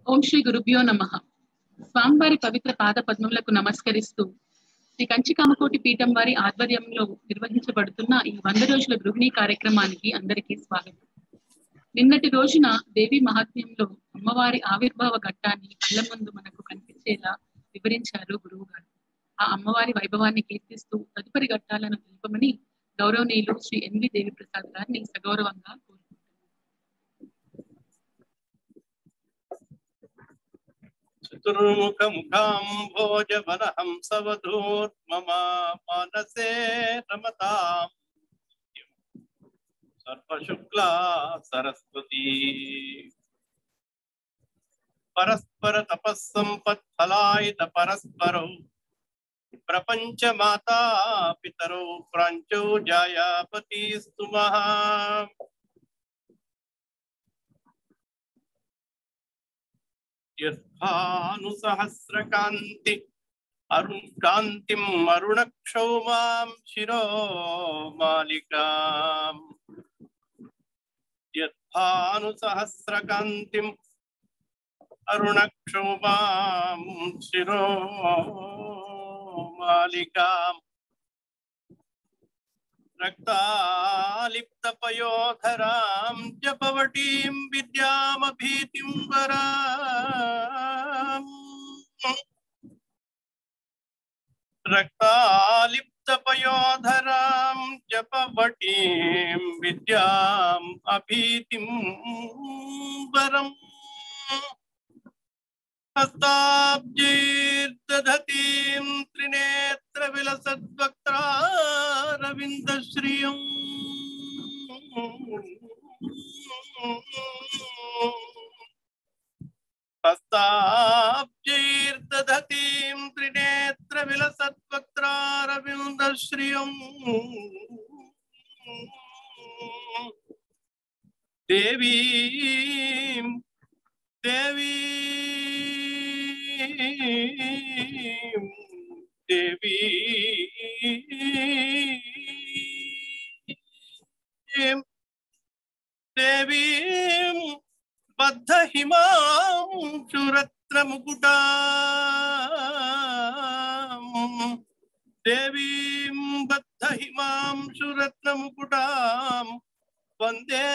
ఓం శ్రీ గురుభ్యో నమ స్వామివారి పవిత్ర పాద పద్మములకు నమస్కరిస్తూ శ్రీ కంచి కామకోటి పీఠం వారి ఆధ్వర్యంలో నిర్వహించబడుతున్న ఈ వంద రోజుల గృహిణీ కార్యక్రమానికి అందరికీ స్వాగతం నిన్నటి రోజున దేవి మహాత్మ్యంలో అమ్మవారి ఆవిర్భావ ఘట్టాన్ని కళ్ళ ముందు మనకు కనిపించేలా వివరించారు గురువు గారు ఆ అమ్మవారి వైభవాన్ని కీర్తిస్తూ తదుపరి ఘట్టాలను తెలుపమని గౌరవనీయులు శ్రీ ఎన్వి దేవి ప్రసాద్ గారిని సగౌరవంగా కోరుకుంటున్నారు चतुर्मुखमुखाम्भोजवनहंसवधूर्मम मानसे रमताम् सर्वशुक्ला सरस्वती परस्पर तपःसम्पत्फलायित परस्परौ प्रपञ्च माता पितरौ प्राञ्चौ जायापतिस्तु महा यद्भानुसहस्रकान्ति अरुण कान्तिम् अरुणक्षौमां शिरो मालिकाम् यद्भानुसहस्रकान्तिम् अरुणक्षौमां शिरो मालिकाम् रक्तालिप्तपयोधरां जपवटीं विद्यामभीतिं वराम् रक्तालिप्तपयोधरां जपवटीं विद्याम् अभीतिं वरम् हस्ताब्जीर्दधतीं त्रिनेत्रविलसद्वक्त्रारविन्दश्रियम् हस्ताब्जीर्दधतीं त्रिनेत्रविलसद्वक्त्रारविन्दश्रियम् देवीं देवी देवी देवीं बद्धहिमां चुरत्रमुकुटा देवीं बद्धहिमां चुरत्नमुकुटां वन्दे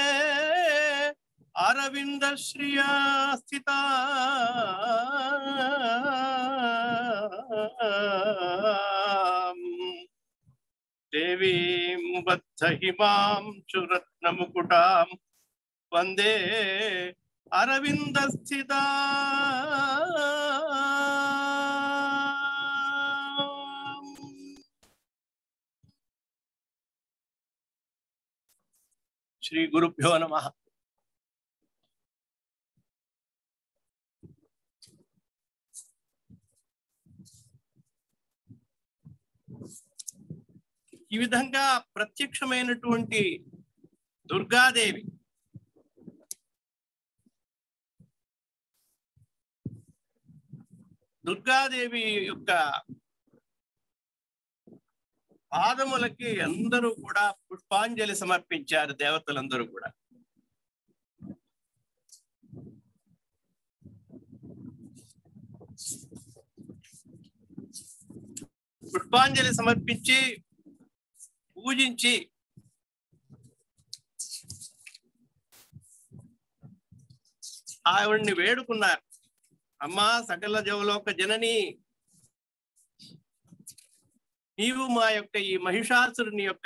अरविन्दश्रिया स्थिता देवीं बद्धहिमां चुरत्नमुकुटां वन्दे अरविन्दस्थिता श्रीगुरुभ्यो नमः ఈ విధంగా ప్రత్యక్షమైనటువంటి దుర్గాదేవి దుర్గాదేవి యొక్క పాదములకి అందరూ కూడా పుష్పాంజలి సమర్పించారు దేవతలందరూ కూడా పుష్పాంజలి సమర్పించి పూజించి ఆవిడ్ని వేడుకున్నారు అమ్మా సకల జవలోక జనని నీవు మా యొక్క ఈ మహిషాసురుని యొక్క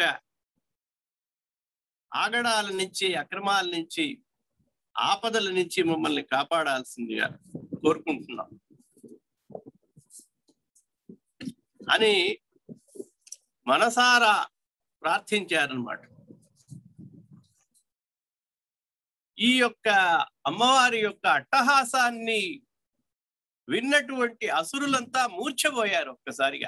ఆగడాల నుంచి అక్రమాల నుంచి ఆపదల నుంచి మమ్మల్ని కాపాడాల్సిందిగా కోరుకుంటున్నాం అని మనసారా ప్రార్థించారనమాట ఈ యొక్క అమ్మవారి యొక్క అట్టహాసాన్ని విన్నటువంటి అసురులంతా మూర్ఛపోయారు ఒక్కసారిగా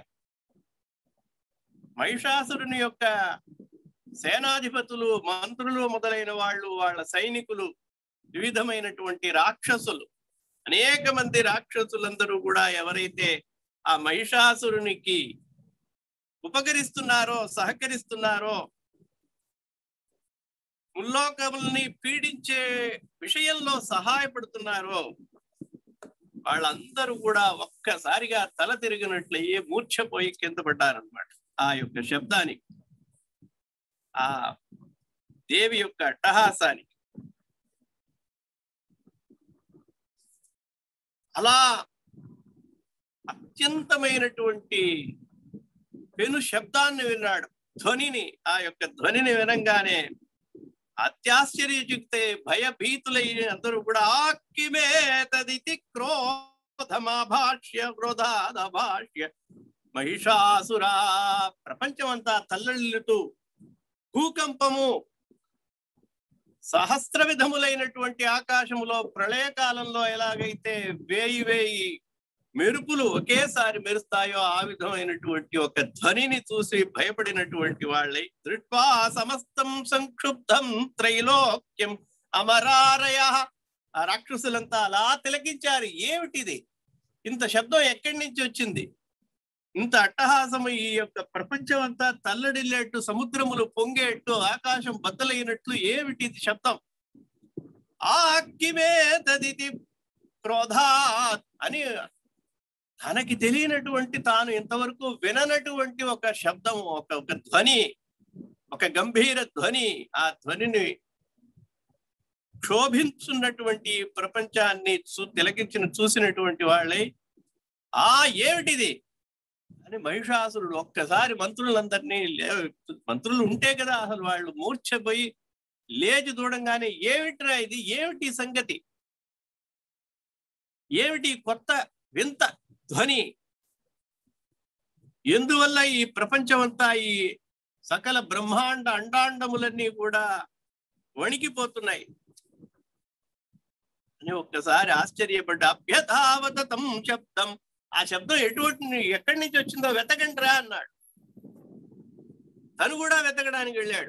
మహిషాసురుని యొక్క సేనాధిపతులు మంత్రులు మొదలైన వాళ్ళు వాళ్ళ సైనికులు వివిధమైనటువంటి రాక్షసులు అనేక మంది రాక్షసులందరూ కూడా ఎవరైతే ఆ మహిషాసురునికి ఉపకరిస్తున్నారో సహకరిస్తున్నారో ముల్లోకముల్ని పీడించే విషయంలో సహాయపడుతున్నారో వాళ్ళందరూ కూడా ఒక్కసారిగా తల తిరిగినట్లయ్యి మూర్ఛపోయి కింద పడ్డారనమాట ఆ యొక్క శబ్దానికి ఆ దేవి యొక్క అట్టహాసానికి అలా అత్యంతమైనటువంటి పెను శబ్దాన్ని విన్నాడు ధ్వనిని ఆ యొక్క ధ్వనిని వినంగానే అత్యాశ్చర్యయుక్తే భయభీతులై అందరూ కూడా ఆక్కిమేతదితి క్రోధమాభాష్య క్రోధాదభాష్య మహిషాసురా ప్రపంచమంతా తల్లడిల్లుతూ భూకంపము సహస్ర విధములైనటువంటి ఆకాశములో ప్రళయకాలంలో ఎలాగైతే వేయి వేయి మెరుపులు ఒకేసారి మెరుస్తాయో ఆ విధమైనటువంటి ఒక ధ్వనిని చూసి భయపడినటువంటి వాళ్ళై దృష్వా సమస్తం సంక్షుబ్ధం త్రైలోక్యం అమరారయ ఆ రాక్షసులంతా అలా తిలకించారు ఏమిటిది ఇంత శబ్దం ఎక్కడి నుంచి వచ్చింది ఇంత అట్టహాసము ఈ యొక్క ప్రపంచం అంతా తల్లడిల్లేట్టు సముద్రములు పొంగేట్టు ఆకాశం బద్దలైనట్లు ఏమిటి శబ్దం ఆ అక్కిమే తదితి క్రోధాత్ అని తనకి తెలియనటువంటి తాను ఇంతవరకు విననటువంటి ఒక శబ్దం ఒక ఒక ధ్వని ఒక గంభీర ధ్వని ఆ ధ్వనిని క్షోభించున్నటువంటి ప్రపంచాన్ని చూ తిలకించిన చూసినటువంటి వాళ్ళై ఆ ఏమిటిది అని మహిషాసురుడు ఒక్కసారి మంత్రులందరినీ మంత్రులు ఉంటే కదా అసలు వాళ్ళు మూర్ఛపోయి లేచి చూడంగానే ఏమిట్రా ఇది ఏమిటి సంగతి ఏమిటి కొత్త వింత ధ్వని ఎందువల్ల ఈ ప్రపంచమంతా ఈ సకల బ్రహ్మాండ అండాండములన్నీ కూడా వణికిపోతున్నాయి అని ఒక్కసారి ఆశ్చర్యపడ్డ అభ్యధావతం శబ్దం ఆ శబ్దం ఎటువంటి ఎక్కడి నుంచి వచ్చిందో వెతకండిరా అన్నాడు తను కూడా వెతకడానికి వెళ్ళాడు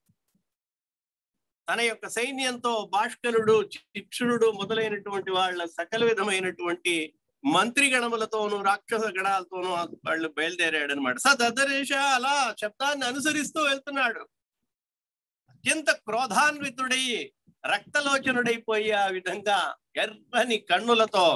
తన యొక్క సైన్యంతో భాష్కరుడు చిక్షుడు మొదలైనటువంటి వాళ్ళ సకల విధమైనటువంటి మంత్రి గణములతోనూ రాక్షస గణాలతోనూ వాళ్ళు బయలుదేరాడు అనమాట సదర్శ అలా శబ్దాన్ని అనుసరిస్తూ వెళ్తున్నాడు అత్యంత క్రోధాన్వితుడై రక్తలోచనుడైపోయి ఆ విధంగా ఎర్రని కన్నులతో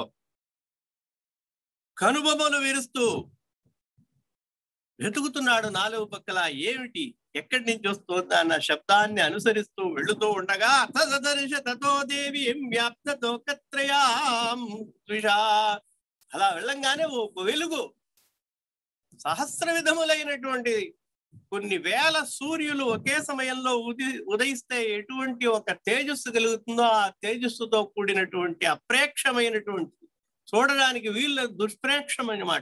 కనుబొమ్మలు విరుస్తూ వెతుకుతున్నాడు నాలుగు పక్కల ఏమిటి ఎక్కడి నుంచి వస్తుంది అన్న శబ్దాన్ని అనుసరిస్తూ వెళుతూ ఉండగా తదర్శ తతో దేవి వ్యాప్తతో కత్రయాం ద్విషా అలా వెళ్ళంగానే ఓ వెలుగు సహస్ర విధములైనటువంటి కొన్ని వేల సూర్యులు ఒకే సమయంలో ఉది ఉదయిస్తే ఎటువంటి ఒక తేజస్సు కలుగుతుందో ఆ తేజస్సుతో కూడినటువంటి అప్రేక్షమైనటువంటి చూడడానికి వీళ్ళ దుష్ప్రేక్షం అన్నమాట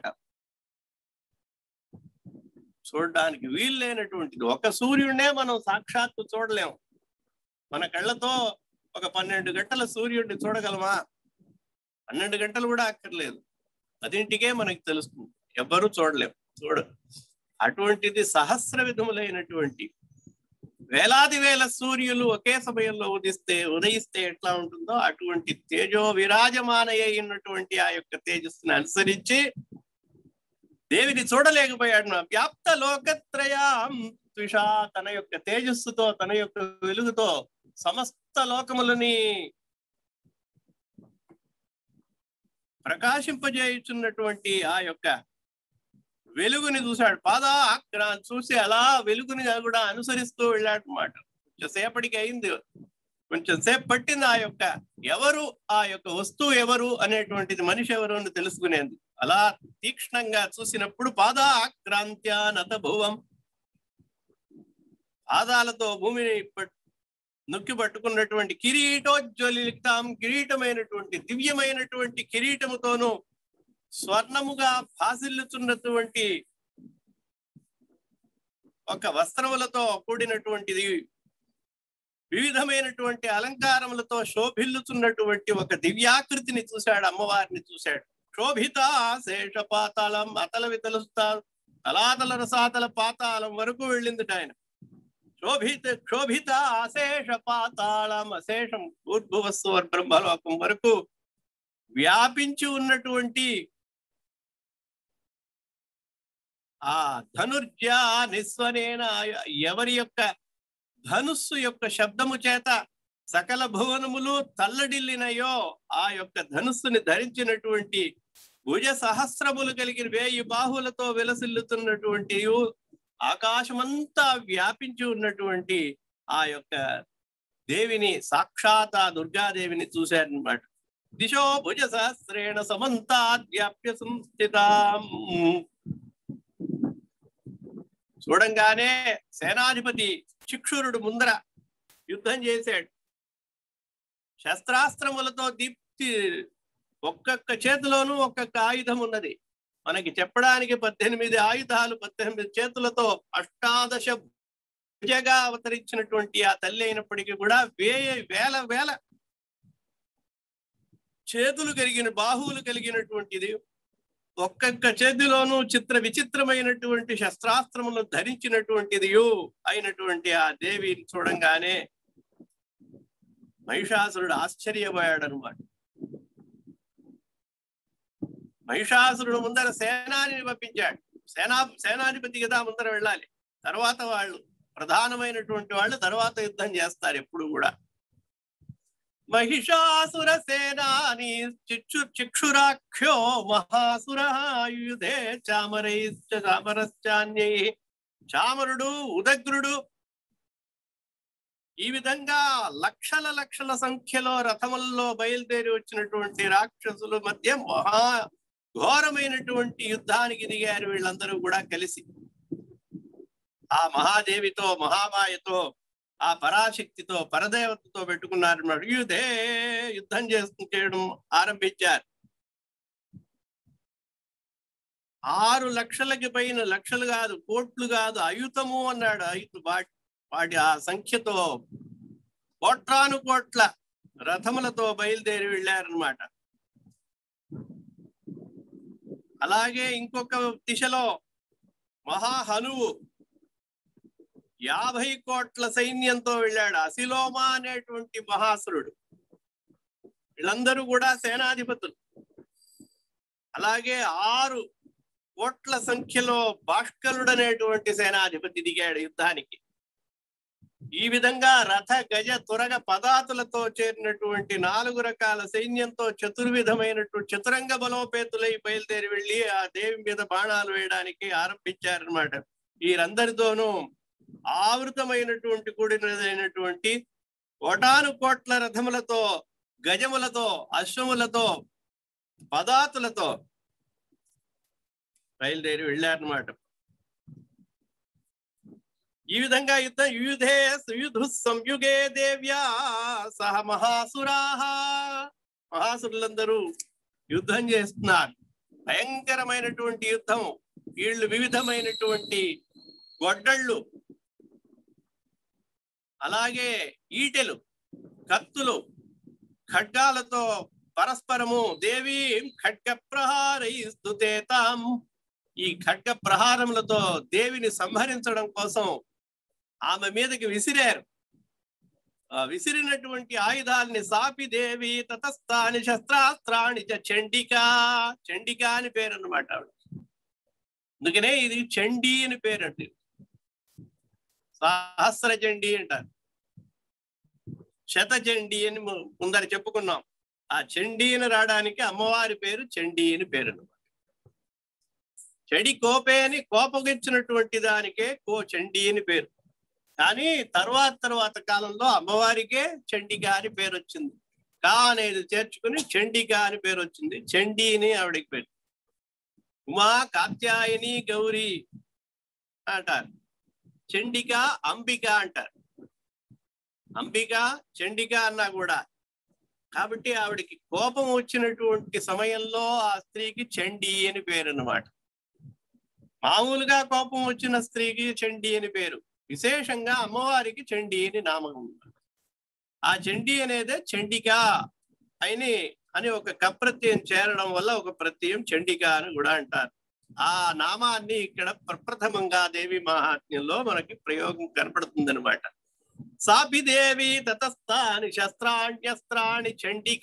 చూడడానికి వీలు లేనటువంటిది ఒక సూర్యుడినే మనం సాక్షాత్తు చూడలేము మన కళ్ళతో ఒక పన్నెండు గంటల సూర్యుడిని చూడగలమా పన్నెండు గంటలు కూడా అక్కర్లేదు పదింటికే మనకి తెలుస్తుంది ఎవ్వరూ చూడలేం చూడ అటువంటిది సహస్ర విధములైనటువంటి వేలాది వేల సూర్యులు ఒకే సమయంలో ఉదిస్తే ఉదయిస్తే ఎట్లా ఉంటుందో అటువంటి తేజో విరాజమానయ్య అయినటువంటి ఆ యొక్క తేజస్సుని అనుసరించి దేవిని చూడలేకపోయాడు నా వ్యాప్త లోకత్రయాం త్విషా తన యొక్క తేజస్సుతో తన యొక్క వెలుగుతో సమస్త లోకములని ప్రకాశింపజేయుచున్నటువంటి ఆ యొక్క వెలుగుని చూశాడు పాదా చూసి అలా వెలుగుని కూడా అనుసరిస్తూ వెళ్ళాడు అనమాట కొంచెం సేపటికి అయింది కొంచెం సేపు పట్టింది ఆ యొక్క ఎవరు ఆ యొక్క వస్తువు ఎవరు అనేటువంటిది మనిషి ఎవరు అని తెలుసుకునేందుకు అలా తీక్ష్ణంగా చూసినప్పుడు పాదాక్రాంత్య నత భువం పాదాలతో భూమిని నొక్కి పట్టుకున్నటువంటి కిరీటోజ్వలితాం కిరీటమైనటువంటి దివ్యమైనటువంటి కిరీటముతోనూ స్వర్ణముగా భాసిల్లుతున్నటువంటి ఒక వస్త్రములతో కూడినటువంటిది వివిధమైనటువంటి అలంకారములతో శోభిల్లుతున్నటువంటి ఒక దివ్యాకృతిని చూశాడు అమ్మవారిని చూశాడు శోభిత శేష పాతాళం అతల వితలుస్తా తలాతల రసాతల పాతాళం వరకు వెళ్ళింది ఆయన శోభిత క్షోభిత అశేష పాతాళం అశేషం ఊర్భువస్వర్ బ్రహ్మలోకం వరకు వ్యాపించి ఉన్నటువంటి ఆ ధనుర్జ నిస్వనేన ఎవరి యొక్క ధనుస్సు యొక్క శబ్దము చేత సకల భువనములు తల్లడిల్లినయో ఆ యొక్క ధనుస్సుని ధరించినటువంటి భుజ సహస్రములు కలిగిన వేయి బాహులతో విలసిల్లుతున్నటువంటి ఆకాశమంతా వ్యాపించి ఉన్నటువంటి ఆ యొక్క దేవిని సాక్షాత్ ఆ దుర్గాదేవిని చూశారనమాట దిశో భుజ సహస్రేణ సమంతాద్యాప్య సంస్థితాం చూడంగానే సేనాధిపతి చిక్షురుడు ముందర యుద్ధం చేశాడు శస్త్రాస్త్రములతో దీప్తి ఒక్కొక్క చేతిలోనూ ఒక్కొక్క ఆయుధం ఉన్నది మనకి చెప్పడానికి పద్దెనిమిది ఆయుధాలు పద్దెనిమిది చేతులతో అష్టాదశ భుజగా అవతరించినటువంటి ఆ తల్లి అయినప్పటికీ కూడా వేయ వేల వేల చేతులు కలిగిన బాహువులు కలిగినటువంటిది ఒక్కొక్క చేతిలోనూ చిత్ర విచిత్రమైనటువంటి శస్త్రాస్త్రములు ధరించినటువంటిది అయినటువంటి ఆ దేవిని చూడంగానే మహిషాసురుడు ఆశ్చర్యపోయాడు అనమాట మహిషాసురుడు ముందర సేనాని పంపించాడు సేనా సేనాధిపతి కదా ముందర వెళ్ళాలి తర్వాత వాళ్ళు ప్రధానమైనటువంటి వాళ్ళు తర్వాత యుద్ధం చేస్తారు ఎప్పుడు కూడా మహిషాసుర సేనాని చిక్షు చిక్షురాఖ్యో మహాసుర ఆయుధే చామరైశ్చ చామరశ్చాన్యై చామరుడు ఉదగ్రుడు ఈ విధంగా లక్షల లక్షల సంఖ్యలో రథముల్లో బయలుదేరి వచ్చినటువంటి రాక్షసుల మధ్య మహా ఘోరమైనటువంటి యుద్ధానికి దిగారు వీళ్ళందరూ కూడా కలిసి ఆ మహాదేవితో మహామాయతో ఆ పరాశక్తితో పరదేవతతో పెట్టుకున్నారు యుధే యుద్ధం చేస్తూ చేయడం ఆరంభించారు ఆరు లక్షలకి పైన లక్షలు కాదు కోట్లు కాదు అయుతము అన్నాడు అయుతు వాటి వాటి ఆ సంఖ్యతో కోట్రాను కోట్ల రథములతో బయలుదేరి వెళ్ళారనమాట అలాగే ఇంకొక దిశలో మహాహనువు యాభై కోట్ల సైన్యంతో వెళ్ళాడు అసిలోమ అనేటువంటి మహాసురుడు వీళ్ళందరూ కూడా సేనాధిపతులు అలాగే ఆరు కోట్ల సంఖ్యలో భాష్కరుడు అనేటువంటి సేనాధిపతి దిగాడు యుద్ధానికి ఈ విధంగా రథ గజ తురగ పదాతులతో చేరినటువంటి నాలుగు రకాల సైన్యంతో చతుర్విధమైనటువంటి చతురంగ బలోపేతులై బయలుదేరి వెళ్ళి ఆ దేవి మీద బాణాలు వేయడానికి ఆరంభించారనమాట వీరందరితోనూ ఆవృతమైనటువంటి కూడినదైనటువంటి కోటాను కోట్ల రథములతో గజములతో అశ్వములతో పదాతులతో బయలుదేరి వెళ్ళారనమాట ఈ విధంగా యుద్ధ యుధే యుధు సంయుగే దేవ్యా సహ మహాసురాహ మహాసురులందరూ యుద్ధం చేస్తున్నారు భయంకరమైనటువంటి యుద్ధం వీళ్ళు వివిధమైనటువంటి గొడ్డళ్ళు అలాగే ఈటెలు కత్తులు ఖడ్గాలతో పరస్పరము దేవి ఖడ్గ ప్రహారయిస్తుతేతాం ఈ ఖడ్గ ప్రహారములతో దేవిని సంహరించడం కోసం ఆమె మీదకి విసిరారు ఆ విసిరినటువంటి ఆయుధాలని సాపి దేవి తతస్థాని శస్త్రాస్త్రాణి చ చండికా చండికా అని పేరు అన్నమాట ఆవిడ అందుకనే ఇది చండీ అని పేరు అంటే సహస్ర చండీ అంటారు శతచండీ అని ము- ముందర చెప్పుకున్నాం ఆ చండీ అని రావడానికి అమ్మవారి పేరు చండీ అని పేరు అన్నమాట చెడి కోపే అని కోపగించినటువంటి దానికే కో చండీ అని పేరు కానీ తర్వాత తర్వాత కాలంలో అమ్మవారికే చండిక అని పేరు వచ్చింది కా అనేది చేర్చుకుని చండిక అని పేరు వచ్చింది చండీ అని ఆవిడకి పేరు ఉమా కాత్యాయని గౌరీ అంటారు చండిక అంబిక అంటారు అంబిక చండిక అన్నా కూడా కాబట్టి ఆవిడకి కోపం వచ్చినటువంటి సమయంలో ఆ స్త్రీకి చండీ అని పేరు అన్నమాట మామూలుగా కోపం వచ్చిన స్త్రీకి చండీ అని పేరు విశేషంగా అమ్మవారికి చండీ అని నామకం ఆ చండీ అనేదే చండిక అని అని ఒక కప్రత్యయం చేరడం వల్ల ఒక ప్రత్యయం చండిక అని కూడా అంటారు ఆ నామాన్ని ఇక్కడ ప్రప్రథమంగా దేవి మహాత్మ్యంలో మనకి ప్రయోగం కనపడుతుంది అనమాట సాపిదేవి తతస్థాని శస్త్రాణ్యస్త్రాణి చండిక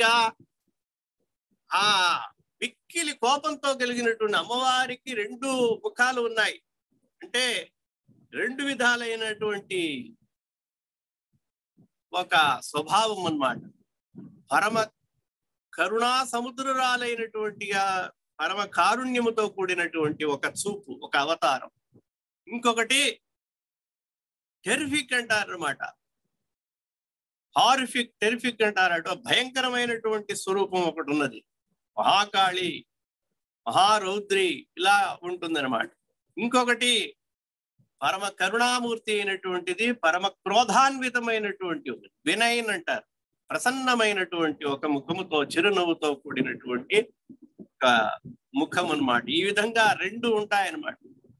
ఆ మిక్కిలి కోపంతో కలిగినటువంటి అమ్మవారికి రెండు ముఖాలు ఉన్నాయి అంటే రెండు విధాలైనటువంటి ఒక స్వభావం అన్నమాట పరమ కరుణా సముద్రురాలైనటువంటి ఆ పరమ కారుణ్యముతో కూడినటువంటి ఒక చూపు ఒక అవతారం ఇంకొకటి టెరిఫిక్ అంటారు అనమాట హారిఫిక్ టెరిఫిక్ అంటారట భయంకరమైనటువంటి స్వరూపం ఒకటి ఉన్నది మహాకాళి మహారౌద్రి ఇలా ఉంటుందన్నమాట ఇంకొకటి పరమ కరుణామూర్తి అయినటువంటిది పరమ క్రోధాన్వితమైనటువంటి వినయన్ అంటారు ప్రసన్నమైనటువంటి ఒక ముఖముతో చిరునవ్వుతో కూడినటువంటి ఒక ముఖం అన్నమాట ఈ విధంగా రెండు ఉంటాయన్నమాట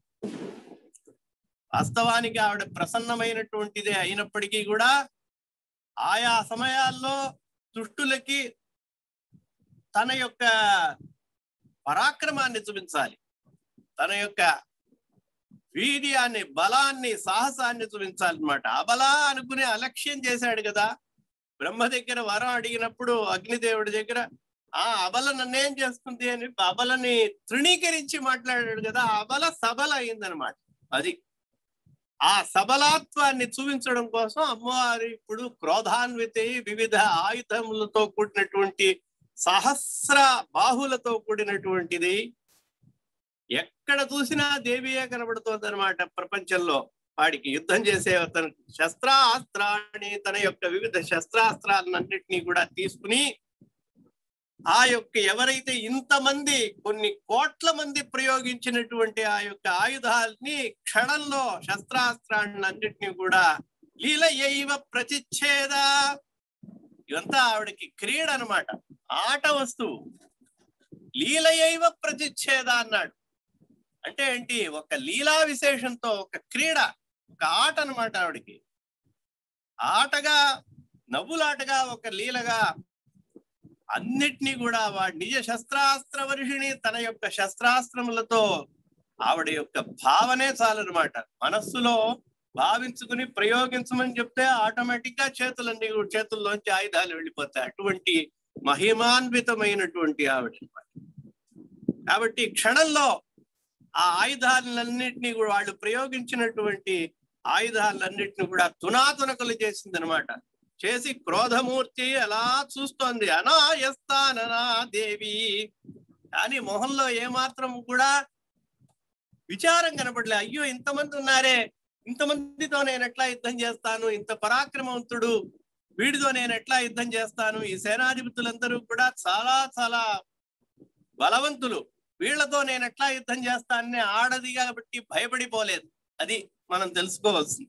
వాస్తవానికి ఆవిడ ప్రసన్నమైనటువంటిదే అయినప్పటికీ కూడా ఆయా సమయాల్లో దుష్టులకి తన యొక్క పరాక్రమాన్ని చూపించాలి తన యొక్క వీర్యాన్ని బలాన్ని సాహసాన్ని చూపించాలన్నమాట అబలా అనుకునే అలక్ష్యం చేశాడు కదా బ్రహ్మ దగ్గర వరం అడిగినప్పుడు అగ్నిదేవుడి దగ్గర ఆ అబల నన్నేం చేస్తుంది అని అబలని తృణీకరించి మాట్లాడాడు కదా ఆ అబల సబల అయిందనమాట అది ఆ సబలాత్వాన్ని చూపించడం కోసం అమ్మవారు ఇప్పుడు క్రోధాన్వితి వివిధ ఆయుధములతో కూడినటువంటి సహస్ర బాహులతో కూడినటువంటిది ఎక్కడ చూసినా దేవియే కనబడుతోంది అనమాట ప్రపంచంలో వాడికి యుద్ధం చేసే తన శస్త్రాస్త్రాన్ని తన యొక్క వివిధ శస్త్రాస్త్రాలన్నింటినీ కూడా తీసుకుని ఆ యొక్క ఎవరైతే ఇంతమంది కొన్ని కోట్ల మంది ప్రయోగించినటువంటి ఆ యొక్క ఆయుధాలని క్షణంలో శస్త్రాస్త్రాలన్నింటినీ కూడా లీలయైవ ప్రతిచ్ఛేద ఇదంతా ఆవిడకి క్రీడ అనమాట ఆట వస్తువు లీలయైవ ప్రతిచ్ఛేద అన్నాడు అంటే ఏంటి ఒక లీలా విశేషంతో ఒక క్రీడ ఒక ఆట అనమాట ఆవిడకి ఆటగా నవ్వులాటగా ఒక లీలగా అన్నిటినీ కూడా వాడి నిజ శస్త్రాస్త్ర వర్షిణి తన యొక్క శస్త్రాస్త్రములతో ఆవిడ యొక్క భావనే చాలన్నమాట మనస్సులో భావించుకుని ప్రయోగించమని చెప్తే ఆటోమేటిక్ గా చేతులన్నీ కూడా చేతుల్లోంచి ఆయుధాలు వెళ్ళిపోతాయి అటువంటి మహిమాన్వితమైనటువంటి ఆవిడ అన్నమాట కాబట్టి క్షణంలో ఆ ఆయుధాలన్నింటినీ కూడా వాళ్ళు ప్రయోగించినటువంటి ఆయుధాలన్నింటినీ కూడా తునాతునకలు చేసింది అనమాట చేసి క్రోధమూర్తి అలా చూస్తోంది అనాయస్తాననా దేవి కానీ మొహంలో ఏమాత్రం కూడా విచారం కనపడలే అయ్యో ఇంతమంది ఉన్నారే ఇంతమందితో నేను ఎట్లా యుద్ధం చేస్తాను ఇంత పరాక్రమవంతుడు వీడితో నేను ఎట్లా యుద్ధం చేస్తాను ఈ సేనాధిపతులందరూ కూడా చాలా చాలా బలవంతులు వీళ్లతో నేను ఎట్లా యుద్ధం చేస్తానని ఆడది కాబట్టి భయపడిపోలేదు అది మనం తెలుసుకోవాల్సింది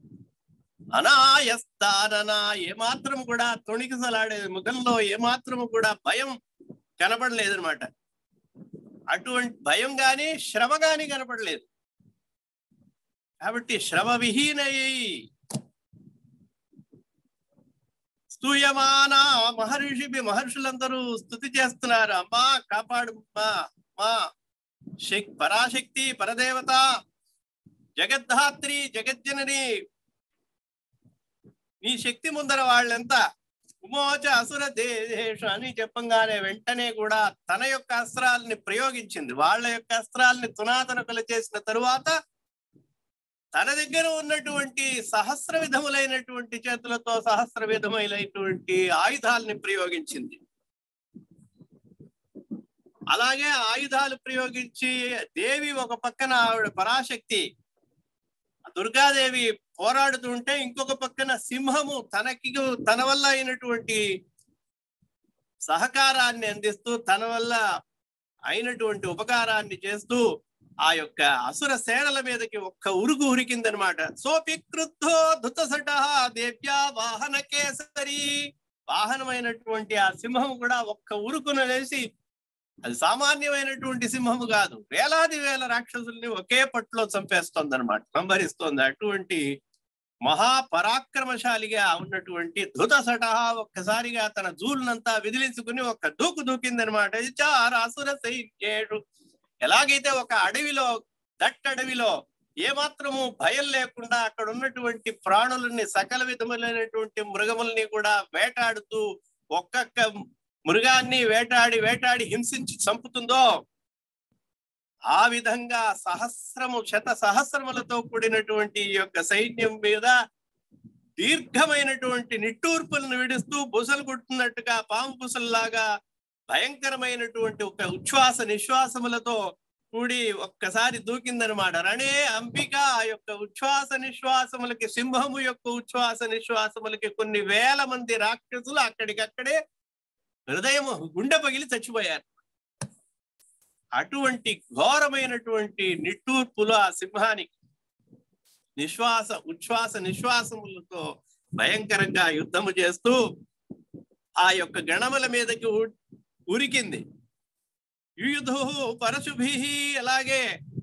అనాయస్తాననా ఏమాత్రం కూడా తొణికిసలాడే ముఖంలో ఏమాత్రము కూడా భయం కనపడలేదు అనమాట అటువంటి భయం గాని శ్రమ గాని కనపడలేదు కాబట్టి శ్రమ విహీనయ్యి స్తూయమాన మహర్షి మహర్షులందరూ స్థుతి చేస్తున్నారు అమ్మా కాపాడు మా మా శక్ పరాశక్తి పరదేవత జగద్ధాత్రి జగజ్జనని నీ శక్తి ముందర వాళ్ళెంత ఉమోచ అసుర దేశ అని చెప్పంగానే వెంటనే కూడా తన యొక్క అస్త్రాలని ప్రయోగించింది వాళ్ళ యొక్క అస్త్రాలని తునాతనకులు చేసిన తరువాత తన దగ్గర ఉన్నటువంటి సహస్ర విధములైనటువంటి చేతులతో సహస్ర విధములైనటువంటి ఆయుధాలని ప్రయోగించింది అలాగే ఆయుధాలు ప్రయోగించి దేవి ఒక పక్కన ఆవిడ పరాశక్తి దుర్గాదేవి పోరాడుతుంటే ఇంకొక పక్కన సింహము తనకి తన వల్ల అయినటువంటి సహకారాన్ని అందిస్తూ తన వల్ల అయినటువంటి ఉపకారాన్ని చేస్తూ ఆ యొక్క అసుర సేనల మీదకి ఒక్క ఉరుగు ఉరికిందనమాట సోపిక్రుద్ధో ధృతసట దేవ్యా వాహన కేసరి వాహనమైనటువంటి ఆ సింహం కూడా ఒక్క ఉరుకును వేసి అది సామాన్యమైనటువంటి సింహము కాదు వేలాది వేల రాక్షసుల్ని ఒకే పట్టులో చంపేస్తోంది అనమాట సంభరిస్తోంది అటువంటి మహాపరాక్రమశాలిగా ఉన్నటువంటి ధృతసట ఒక్కసారిగా తన జూలునంతా విదిలించుకుని ఒక దూకు దూకిందనమాట ఇది చార అసుర సైన్యేడు ఎలాగైతే ఒక అడవిలో దట్ట అడవిలో ఏమాత్రము భయం లేకుండా అక్కడ ఉన్నటువంటి ప్రాణులని సకల విధములైనటువంటి మృగముల్ని కూడా వేటాడుతూ ఒక్కొక్క మృగాన్ని వేటాడి వేటాడి హింసించి చంపుతుందో ఆ విధంగా సహస్రము శత సహస్రములతో కూడినటువంటి ఈ యొక్క సైన్యం మీద దీర్ఘమైనటువంటి నిట్టూర్పులను విడుస్తూ బుసలు కొట్టున్నట్టుగా పాము బుసల్లాగా భయంకరమైనటువంటి ఒక ఉచ్ఛ్వాస నిశ్వాసములతో కూడి ఒక్కసారి దూకిందనమాట రణే అంబిక ఆ యొక్క ఉచ్ఛ్వాస నిశ్వాసములకి సింహము యొక్క ఉచ్ఛ్వాస నిశ్వాసములకి కొన్ని వేల మంది రాక్షసులు అక్కడికక్కడే హృదయం గుండె పగిలి చచ్చిపోయారు అటువంటి ఘోరమైనటువంటి నిట్టూర్పులు ఆ సింహానికి నిశ్వాస ఉచ్ఛ్వాస నిశ్వాసములతో భయంకరంగా యుద్ధము చేస్తూ ఆ యొక్క గణముల మీదకి ఉ- ఉరికింది యుధు పరశుభి అలాగే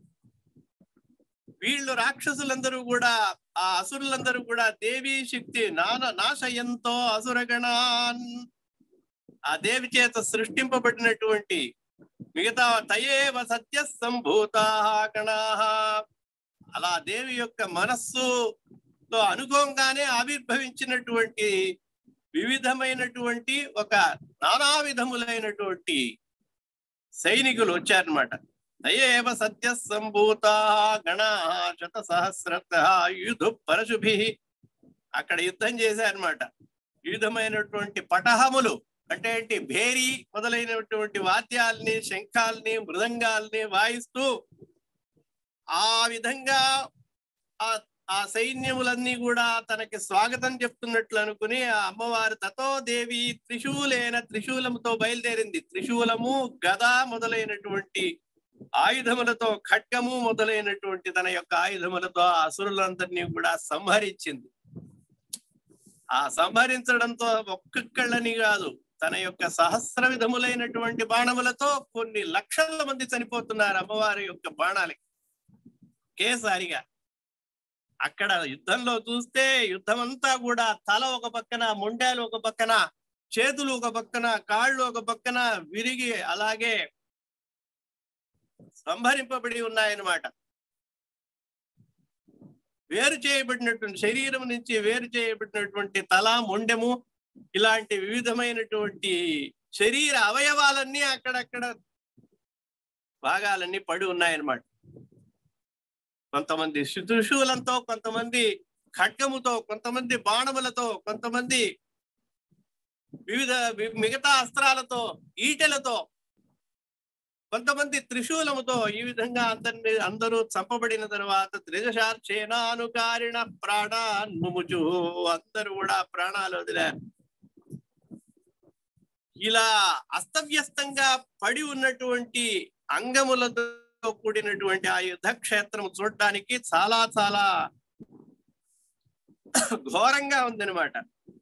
వీళ్ళు రాక్షసులందరూ కూడా ఆ అసురులందరూ కూడా దేవీ శక్తి నాన నాశయంతో అసురగణాన్ ఆ దేవి చేత సృష్టింపబడినటువంటి మిగతా తయేవ సత్య సంభూత గణాః అలా దేవి యొక్క మనస్సుతో అనుకోగానే ఆవిర్భవించినటువంటి వివిధమైనటువంటి ఒక నానా విధములైనటువంటి సైనికులు వచ్చారనమాట తయేవ సత్య సంభూత గణ శత సహస్రత యుధు పరశుభి అక్కడ యుద్ధం చేశారనమాట వివిధమైనటువంటి పటహములు అంటే ఏంటి భేరి మొదలైనటువంటి వాద్యాల్ని శంఖాల్ని మృదంగాల్ని వాయిస్తూ ఆ విధంగా ఆ ఆ సైన్యములన్నీ కూడా తనకి స్వాగతం చెప్తున్నట్లు అనుకుని ఆ అమ్మవారు తతో దేవి త్రిశూలేన త్రిశూలముతో బయలుదేరింది త్రిశూలము గద మొదలైనటువంటి ఆయుధములతో ఖడ్గము మొదలైనటువంటి తన యొక్క ఆయుధములతో ఆ అసురులందరినీ కూడా సంహరించింది ఆ సంహరించడంతో ఒక్కొక్కళ్ళని కాదు తన యొక్క సహస్ర విధములైనటువంటి బాణములతో కొన్ని లక్షల మంది చనిపోతున్నారు అమ్మవారి యొక్క బాణాలకి ఒకేసారిగా అక్కడ యుద్ధంలో చూస్తే యుద్ధం అంతా కూడా తల ఒక పక్కన మొండాలు ఒక పక్కన చేతులు ఒక పక్కన కాళ్ళు ఒక పక్కన విరిగి అలాగే సంహరింపబడి ఉన్నాయన్నమాట వేరు చేయబడినటువంటి శరీరం నుంచి వేరు చేయబడినటువంటి తల మొండెము ఇలాంటి వివిధమైనటువంటి శరీర అవయవాలన్నీ అక్కడక్కడ భాగాలన్నీ పడి ఉన్నాయన్నమాట కొంతమంది త్రిశూలంతో కొంతమంది ఖడ్గముతో కొంతమంది బాణములతో కొంతమంది వివిధ వి- మిగతా అస్త్రాలతో ఈటెలతో కొంతమంది త్రిశూలముతో ఈ విధంగా అందరిని అందరూ చంపబడిన తర్వాత త్రిదశార్చేనానుకారిణ ప్రాణాన్ముముచు అందరూ కూడా ప్రాణాలు వదిలారు ఇలా అస్తవ్యస్తంగా పడి ఉన్నటువంటి అంగములతో కూడినటువంటి ఆ యుద్ధ క్షేత్రం చూడటానికి చాలా చాలా ఘోరంగా ఉందన్నమాట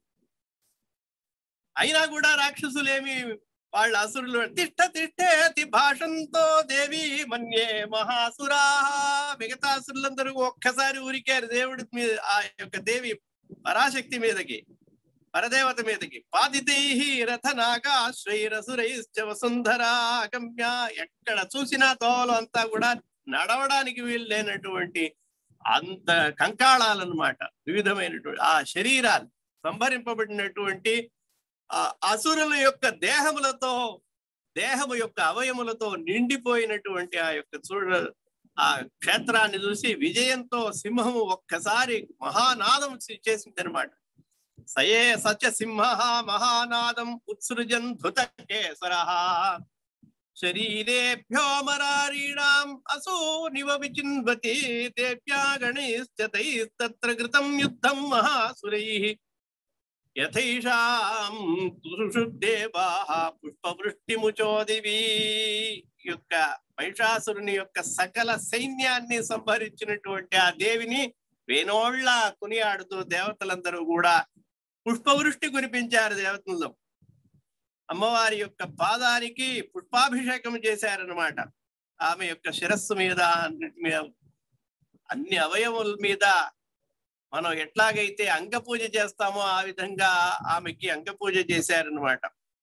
అయినా కూడా రాక్షసులేమి వాళ్ళ అసురులు తిష్ట తిష్టేతి భాషంతో దేవి మన్యే మహాసురా మిగతా అసురులందరూ ఒక్కసారి ఊరికారు దేవుడి మీద ఆ యొక్క దేవి పరాశక్తి మీదకి పరదేవత మీదకి పాదితై రథనాగా శ్రీరసురైశ్చ వసుంధరా గమ్య ఎక్కడ చూసినా తోలు అంతా కూడా నడవడానికి వీలు లేనటువంటి అంత కంకాళాలన్నమాట వివిధమైనటువంటి ఆ శరీరాలు సంభరింపబడినటువంటి ఆ అసురుల యొక్క దేహములతో దేహము యొక్క అవయములతో నిండిపోయినటువంటి ఆ యొక్క చూడ ఆ క్షేత్రాన్ని చూసి విజయంతో సింహము ఒక్కసారి మహానాదం చేసింది అనమాట సయే సత్య సింహ మహానాదం ఉత్సృజన్ ధృత కేసర శరీరేభ్యో మరారీణాం అసూనివ విచిన్వతి దేవ్యా గణైశ్చతైస్తత్ర కృతం యుద్ధం మహాసురైః యథైషాం దేవాః పుష్పవృష్టిముచోదివి యొక్క మహిషాసురుని యొక్క సకల సైన్యాన్ని సంహరించినటువంటి ఆ దేవిని వేనోళ్ళ కొనియాడుతూ దేవతలందరూ కూడా పుష్పవృష్టి కురిపించారు దేవతల్లో అమ్మవారి యొక్క పాదానికి పుష్పాభిషేకం చేశారనమాట ఆమె యొక్క శిరస్సు మీద అన్నిటి మీద అన్ని అవయవుల మీద మనం ఎట్లాగైతే అంగపూజ చేస్తామో ఆ విధంగా ఆమెకి అంగపూజ చేశారనమాట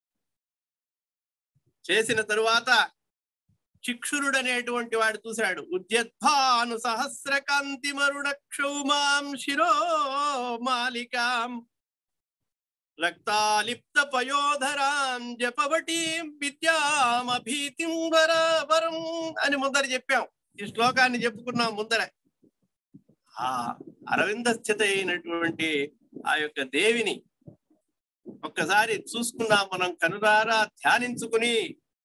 చేసిన తరువాత చిక్షురుడు అనేటువంటి వాడు చూశాడు ఉద్యద్భాను సహస్ర కాంతి మరుడక్షౌమాం శిరో మాలికాం రక్తాలిప్త పయోధరాం జపవటీం విద్యామభీతిం వరావరం అని ముందర చెప్పాం ఈ శ్లోకాన్ని చెప్పుకున్నాం ముందర ఆ అరవింద స్థిత అయినటువంటి ఆ యొక్క దేవిని ఒక్కసారి చూసుకున్నాం మనం కనురారా ధ్యానించుకుని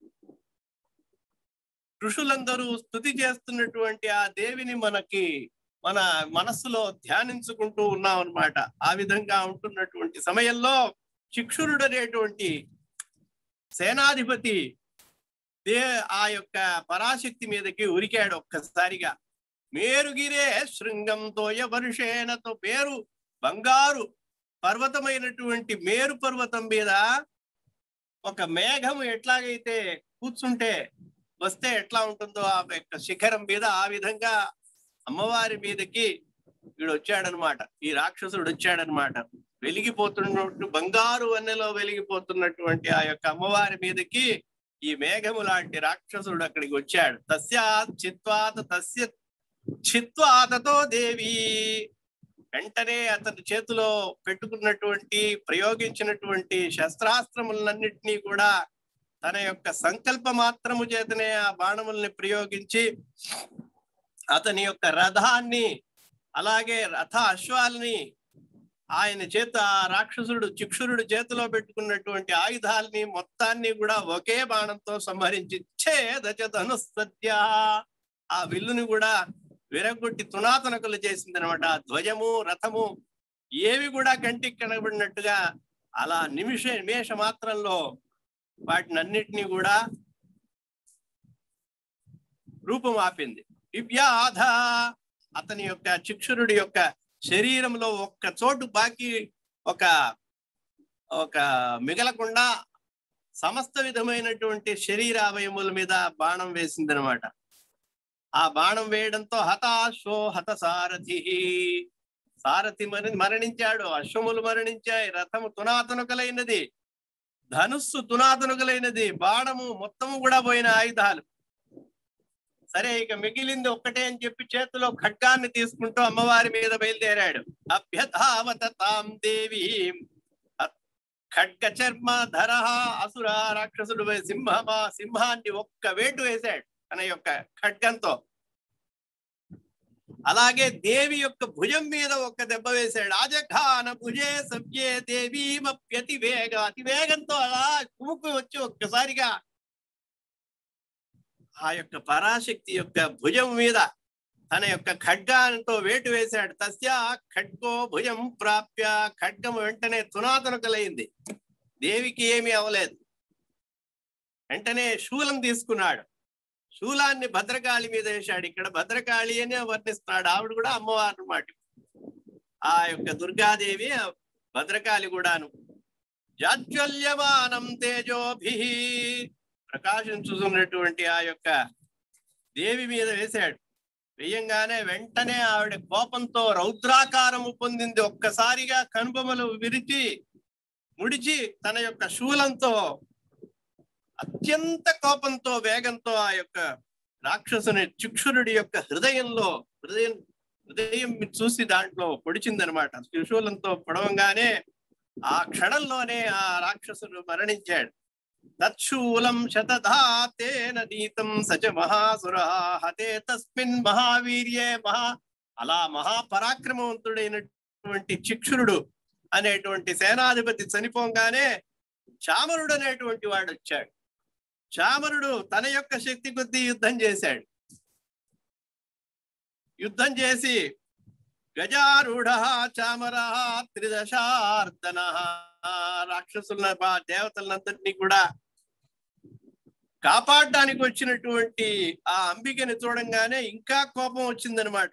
ఋషులందరూ స్థుతి చేస్తున్నటువంటి ఆ దేవిని మనకి మన మనస్సులో ధ్యానించుకుంటూ ఉన్నాం అన్నమాట ఆ విధంగా ఉంటున్నటువంటి సమయంలో శిక్షురుడు అనేటువంటి సేనాధిపతి దే ఆ యొక్క పరాశక్తి మీదకి ఉరికాడు ఒక్కసారిగా మేరుగిరే శృంగంతో వర్షేనతో పేరు బంగారు పర్వతమైనటువంటి మేరు పర్వతం మీద ఒక మేఘం ఎట్లాగైతే కూర్చుంటే వస్తే ఎట్లా ఉంటుందో ఆ యొక్క శిఖరం మీద ఆ విధంగా అమ్మవారి మీదకి వీడు వచ్చాడనమాట ఈ రాక్షసుడు వచ్చాడనమాట వెలిగిపోతున్నట్టు బంగారు వన్నెలో వెలిగిపోతున్నటువంటి ఆ యొక్క అమ్మవారి మీదకి ఈ మేఘము లాంటి రాక్షసుడు అక్కడికి వచ్చాడు తస్యా చిత్వాత తస్య చిత్వాతతో దేవి వెంటనే అతని చేతిలో పెట్టుకున్నటువంటి ప్రయోగించినటువంటి శస్త్రాస్త్రములన్నింటినీ కూడా తన యొక్క సంకల్ప మాత్రము చేతనే ఆ బాణముల్ని ప్రయోగించి అతని యొక్క రథాన్ని అలాగే రథ అశ్వాల్ని ఆయన చేత ఆ రాక్షసుడు చిక్షురుడు చేతిలో పెట్టుకున్నటువంటి ఆయుధాలని మొత్తాన్ని కూడా ఒకే బాణంతో సంహరించి ఛేదచ ధనుస్సత్య ఆ విల్లుని కూడా విరగొట్టి తునాతునకలు చేసింది అనమాట ఆ ధ్వజము రథము ఏవి కూడా కంటికి కనబడినట్టుగా అలా నిమిష నిమేష మాత్రంలో వాటిని అన్నిటినీ కూడా రూపం ఆపింది దివ్యాధ అతని యొక్క చిక్షురుడి యొక్క శరీరంలో ఒక్క చోటు బాకి ఒక ఒక మిగలకుండా సమస్త విధమైనటువంటి శరీర అవయముల మీద బాణం వేసిందనమాట ఆ బాణం వేయడంతో హతాశ్వో హత సారథి సారథి మరి మరణించాడు అశ్వములు మరణించాయి రథము తునాతునకలైనది ధనుస్సు తునాతునకలైనది బాణము మొత్తము కూడా పోయిన ఆయుధాలు సరే ఇక మిగిలింది ఒక్కటే అని చెప్పి చేతిలో ఖడ్గాన్ని తీసుకుంటూ అమ్మవారి మీద బయలుదేరాడు అభ్యధావత తాం దేవి ఖడ్గ చర్మ ధర అసుర రాక్షసుడు సింహమా సింహాన్ని ఒక్క వేటు వేశాడు తన యొక్క ఖడ్గంతో అలాగే దేవి యొక్క భుజం మీద ఒక్క దెబ్బ వేశాడు ఆజఘాన భుజే సవ్యే దేవీమప్యతి వేగ అతి వేగంతో అలా కుముకు వచ్చి ఒక్కసారిగా ఆ యొక్క పరాశక్తి యొక్క భుజం మీద తన యొక్క ఖడ్గాతో వేటు వేశాడు తస్య ఖడ్గో భుజం ప్రాప్య ఖడ్గం వెంటనే తునాతునకలైంది దేవికి ఏమీ అవలేదు వెంటనే శూలం తీసుకున్నాడు శూలాన్ని భద్రకాళి మీద వేశాడు ఇక్కడ భద్రకాళి అని వర్ణిస్తున్నాడు ఆవిడ కూడా అమ్మవారు అన్నమాట ఆ యొక్క దుర్గాదేవి భద్రకాళి కూడాను జాజ్వల్యమానం తేజోభి ప్రకాశించుతున్నటువంటి ఆ యొక్క దేవి మీద వేశాడు వేయంగానే వెంటనే ఆవిడ కోపంతో రౌద్రాకారము పొందింది ఒక్కసారిగా కనుబొమలు విరిచి ముడిచి తన యొక్క శూలంతో అత్యంత కోపంతో వేగంతో ఆ యొక్క రాక్షసుని చిక్షురుడి యొక్క హృదయంలో హృదయం హృదయం చూసి దాంట్లో పొడిచిందనమాట త్రిశూలంతో పొడవంగానే ఆ క్షణంలోనే ఆ రాక్షసుడు మరణించాడు తత్శూలం శతధాతేన నీతం సచ మహాసుర హతే తస్మిన్ మహావీర్యే మహా అలా మహాపరాక్రమవంతుడైనటువంటి చిక్షురుడు అనేటువంటి సేనాధిపతి చనిపోగానే చామరుడు అనేటువంటి వాడు వచ్చాడు చామరుడు తన యొక్క శక్తి కొద్దీ యుద్ధం చేశాడు యుద్ధం చేసి గజారూఢ చామర త్రిదశార్దన రాక్షసుల దేవతలందరినీ కూడా కాపాడడానికి వచ్చినటువంటి ఆ అంబికని చూడంగానే ఇంకా కోపం వచ్చిందనమాట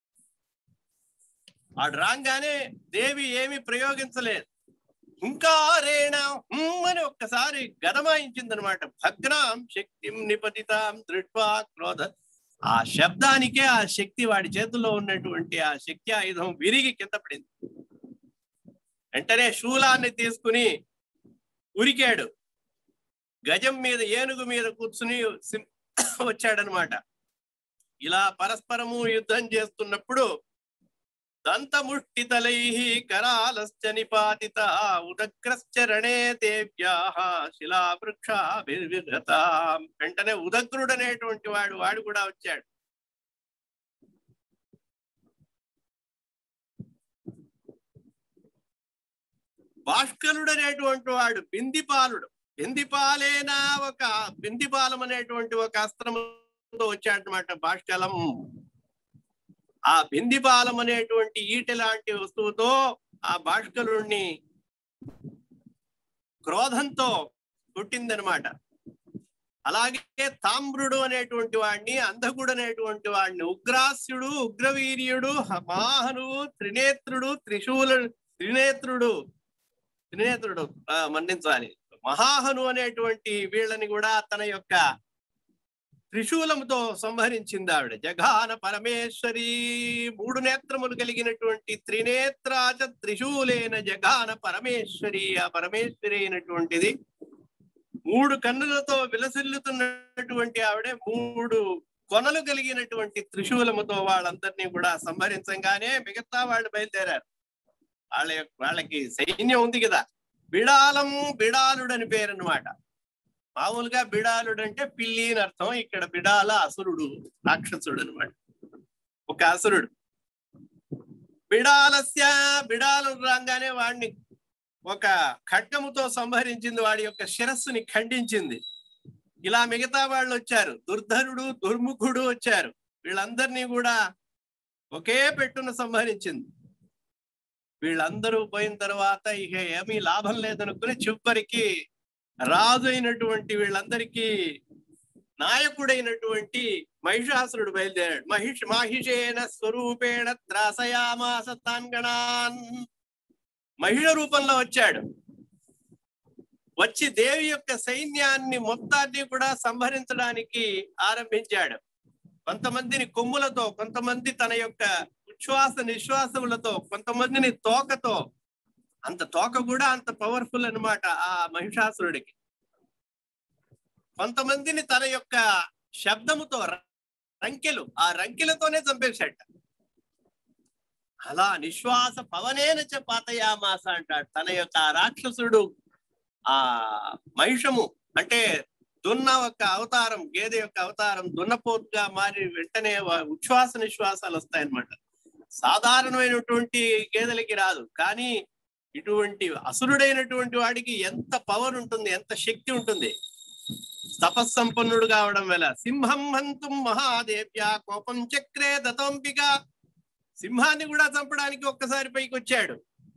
ఆడు రాగానే దేవి ఏమి ప్రయోగించలేదు హుంకారేణ హుమ్ అని ఒక్కసారి గదమాయించిందనమాట భగ్నాం శక్తిం నిపతితాం దృష్వా క్రోధ ఆ శబ్దానికే ఆ శక్తి వాడి చేతుల్లో ఉన్నటువంటి ఆ శక్తి ఆయుధం విరిగి కింద పడింది వెంటనే శూలాన్ని తీసుకుని ఉరికాడు గజం మీద ఏనుగు మీద కూర్చుని వచ్చాడనమాట ఇలా పరస్పరము యుద్ధం చేస్తున్నప్పుడు దంతముష్టితలై కరాలశ్చ నిపాతిత ఉదగ్రశ్చరణే దేవ్యా శిలావృక్షాభిర్విఘత వెంటనే ఉదగ్రుడు అనేటువంటి వాడు వాడు కూడా వచ్చాడు భాష్కరుడు అనేటువంటి వాడు బిందిపాలుడు బిందిపాలేనా ఒక బిందిపాలం అనేటువంటి ఒక అస్త్రముతో వచ్చాడనమాట భాష్కలం ఆ బిందిపాలం అనేటువంటి ఈటె లాంటి వస్తువుతో ఆ భాష్కరుణ్ణి క్రోధంతో కొట్టిందనమాట అలాగే తామ్రుడు అనేటువంటి వాడిని అంధకుడు అనేటువంటి వాడిని ఉగ్రాస్యుడు ఉగ్రవీర్యుడు మాహనువు త్రినేత్రుడు త్రిశూలు త్రినేత్రుడు త్రినేత్రుడు ఆ, మన్నించాలి మహాహను అనేటువంటి వీళ్ళని కూడా తన యొక్క త్రిశూలముతో సంహరించింది ఆవిడ జఘాన పరమేశ్వరి మూడు నేత్రములు కలిగినటువంటి త్రినేత్రాచ త్రిశూలేన జఘాన పరమేశ్వరి ఆ పరమేశ్వరి అయినటువంటిది మూడు కన్నులతో విలసిల్లుతున్నటువంటి ఆవిడ మూడు కొనలు కలిగినటువంటి త్రిశూలముతో వాళ్ళందరినీ కూడా సంహరించంగానే మిగతా వాళ్ళు బయలుదేరారు వాళ్ళ యొక్క- వాళ్ళకి సైన్యం ఉంది కదా బిడాలం బిడాలుడు అని పేరు అనమాట మామూలుగా బిడాలుడు అంటే పిల్లి అని అర్థం ఇక్కడ బిడాల అసురుడు రాక్షసుడు అనమాట ఒక అసురుడు బిడాలస్య బిడాలు రాగానే వాడిని ఒక ఖడ్గముతో సంహరించింది వాడి యొక్క శిరస్సుని ఖండించింది ఇలా మిగతా వాళ్ళు వచ్చారు దుర్ధరుడు దుర్ముఖుడు వచ్చారు వీళ్ళందరినీ కూడా ఒకే పెట్టున సంహరించింది వీళ్ళందరూ పోయిన తర్వాత ఇక ఏమీ లాభం లేదనుకుని చివరికి రాజు అయినటువంటి వీళ్ళందరికీ నాయకుడైనటువంటి మహిషాసురుడు బయలుదేరాడు మహిష్ మాహిషేన స్వరూపేణ త్రాసయామాస తాన్గణాన్ మహిళ రూపంలో వచ్చాడు వచ్చి దేవి యొక్క సైన్యాన్ని మొత్తాన్ని కూడా సంహరించడానికి ఆరంభించాడు కొంతమందిని కొమ్ములతో కొంతమంది తన యొక్క ఉచ్ఛ్వాస నిశ్వాసములతో కొంతమందిని తోకతో అంత తోక కూడా అంత పవర్ఫుల్ అన్నమాట ఆ మహిషాసురుడికి కొంతమందిని తన యొక్క శబ్దముతో ర- రంకెలు ఆ రంకెలతోనే చంపేశాట అలా నిశ్వాస పవనేన చ పాతయామాస అంటాడు తన యొక్క ఆ రాక్షసుడు ఆ మహిషము అంటే దున్న యొక్క అవతారం గేదె యొక్క అవతారం దున్నపోతుగా మారి వెంటనే వా- ఉచ్ఛ్వాస నిశ్వాసాలు వస్తాయన్నమాట సాధారణమైనటువంటి గేదెలకి రాదు కానీ ఇటువంటి అసురుడైనటువంటి వాడికి ఎంత పవర్ ఉంటుంది ఎంత శక్తి ఉంటుంది తపస్సంపన్నుడు కావడం వల్ల సింహం హంతుం మహాదేవ్య కోపం చక్రే దతంపిక సింహాన్ని కూడా చంపడానికి ఒక్కసారి పైకి వచ్చాడు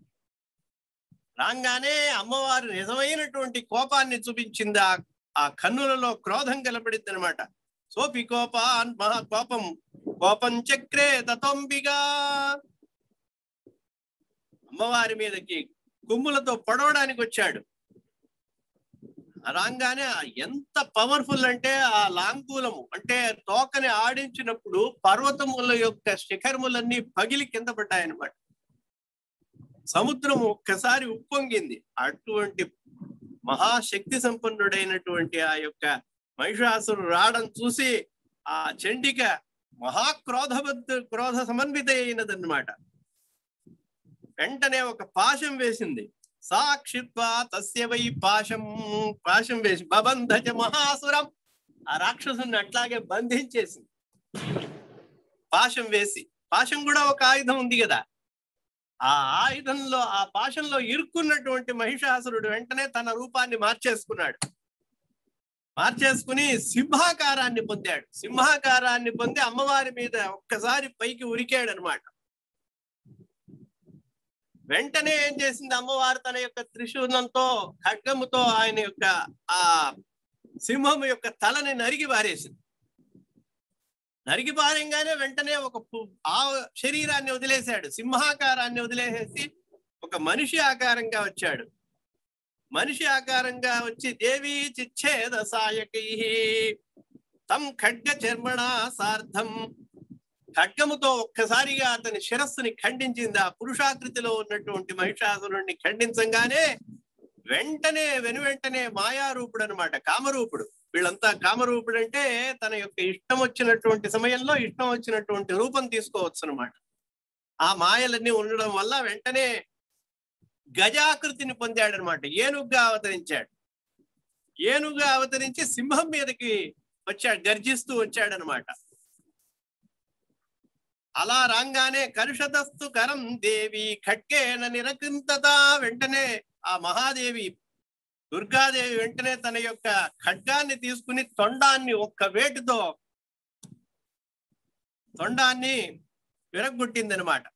రాగానే అమ్మవారు నిజమైనటువంటి కోపాన్ని చూపించింది ఆ ఆ కన్నులలో క్రోధం కలపడింది అనమాట సోపి కోపాన్ మహా కోపం కోపం చక్రే దతంబిగా అమ్మవారి మీదకి కొమ్ములతో పొడవడానికి వచ్చాడు రాగానే ఆ ఎంత పవర్ఫుల్ అంటే ఆ లాంగూలము అంటే తోకని ఆడించినప్పుడు పర్వతముల యొక్క శిఖరములన్నీ పగిలి కింద పడ్డాయన్నమాట సముద్రం ఒక్కసారి ఉప్పొంగింది అటువంటి మహాశక్తి సంపన్నుడైనటువంటి ఆ యొక్క మహిషాసురు రావడం చూసి ఆ చండిక మహాక్రోధబద్ధ క్రోధ సమన్విత అయినదన్నమాట వెంటనే ఒక పాశం వేసింది సాక్షిత్వా తస్య వై పాశం పాశం వేసి బబంధజ మహాసురం ఆ రాక్షసుని అట్లాగే బంధించేసింది పాశం వేసి పాశం కూడా ఒక ఆయుధం ఉంది కదా ఆ ఆయుధంలో ఆ పాశంలో ఇరుక్కున్నటువంటి మహిషాసురుడు వెంటనే తన రూపాన్ని మార్చేసుకున్నాడు మార్చేసుకుని సింహాకారాన్ని పొందాడు సింహాకారాన్ని పొంది అమ్మవారి మీద ఒక్కసారి పైకి ఉరికాడు అనమాట వెంటనే ఏం చేసింది అమ్మవారు తన యొక్క త్రిశూలంతో ఖడ్గముతో ఆయన యొక్క ఆ సింహం యొక్క తలని నరిగి పారేసింది నరిగి పారంగానే వెంటనే ఒక పు- ఆ శరీరాన్ని వదిలేశాడు సింహాకారాన్ని వదిలేసేసి ఒక మనిషి ఆకారంగా వచ్చాడు మనిషి ఆకారంగా వచ్చి దేవి చిచ్ఛేద సాయకై తం ఖడ్గ చర్మణ సార్థం ఖడ్గముతో ఒక్కసారిగా అతని శిరస్సుని ఖండించింది ఆ పురుషాకృతిలో ఉన్నటువంటి మహిషాసురుణ్ణి ఖండించంగానే వెంటనే వెను వెంటనే మాయారూపుడు అనమాట కామరూపుడు వీళ్ళంతా కామరూపుడు అంటే తన యొక్క ఇష్టం వచ్చినటువంటి సమయంలో ఇష్టం వచ్చినటువంటి రూపం తీసుకోవచ్చు అనమాట ఆ మాయలన్నీ ఉండడం వల్ల వెంటనే గజాకృతిని పొందాడనమాట ఏనుగ్గా అవతరించాడు ఏనుగుగా అవతరించి సింహం మీదకి వచ్చాడు గర్జిస్తూ వచ్చాడనమాట అలా రాగానే కలుషదస్తు కరం దేవి ఖడ్గేన నిరకంతత వెంటనే ఆ మహాదేవి దుర్గాదేవి వెంటనే తన యొక్క ఖడ్గాన్ని తీసుకుని తొండాన్ని ఒక్క వేటుతో తొండాన్ని విరగొట్టిందనమాట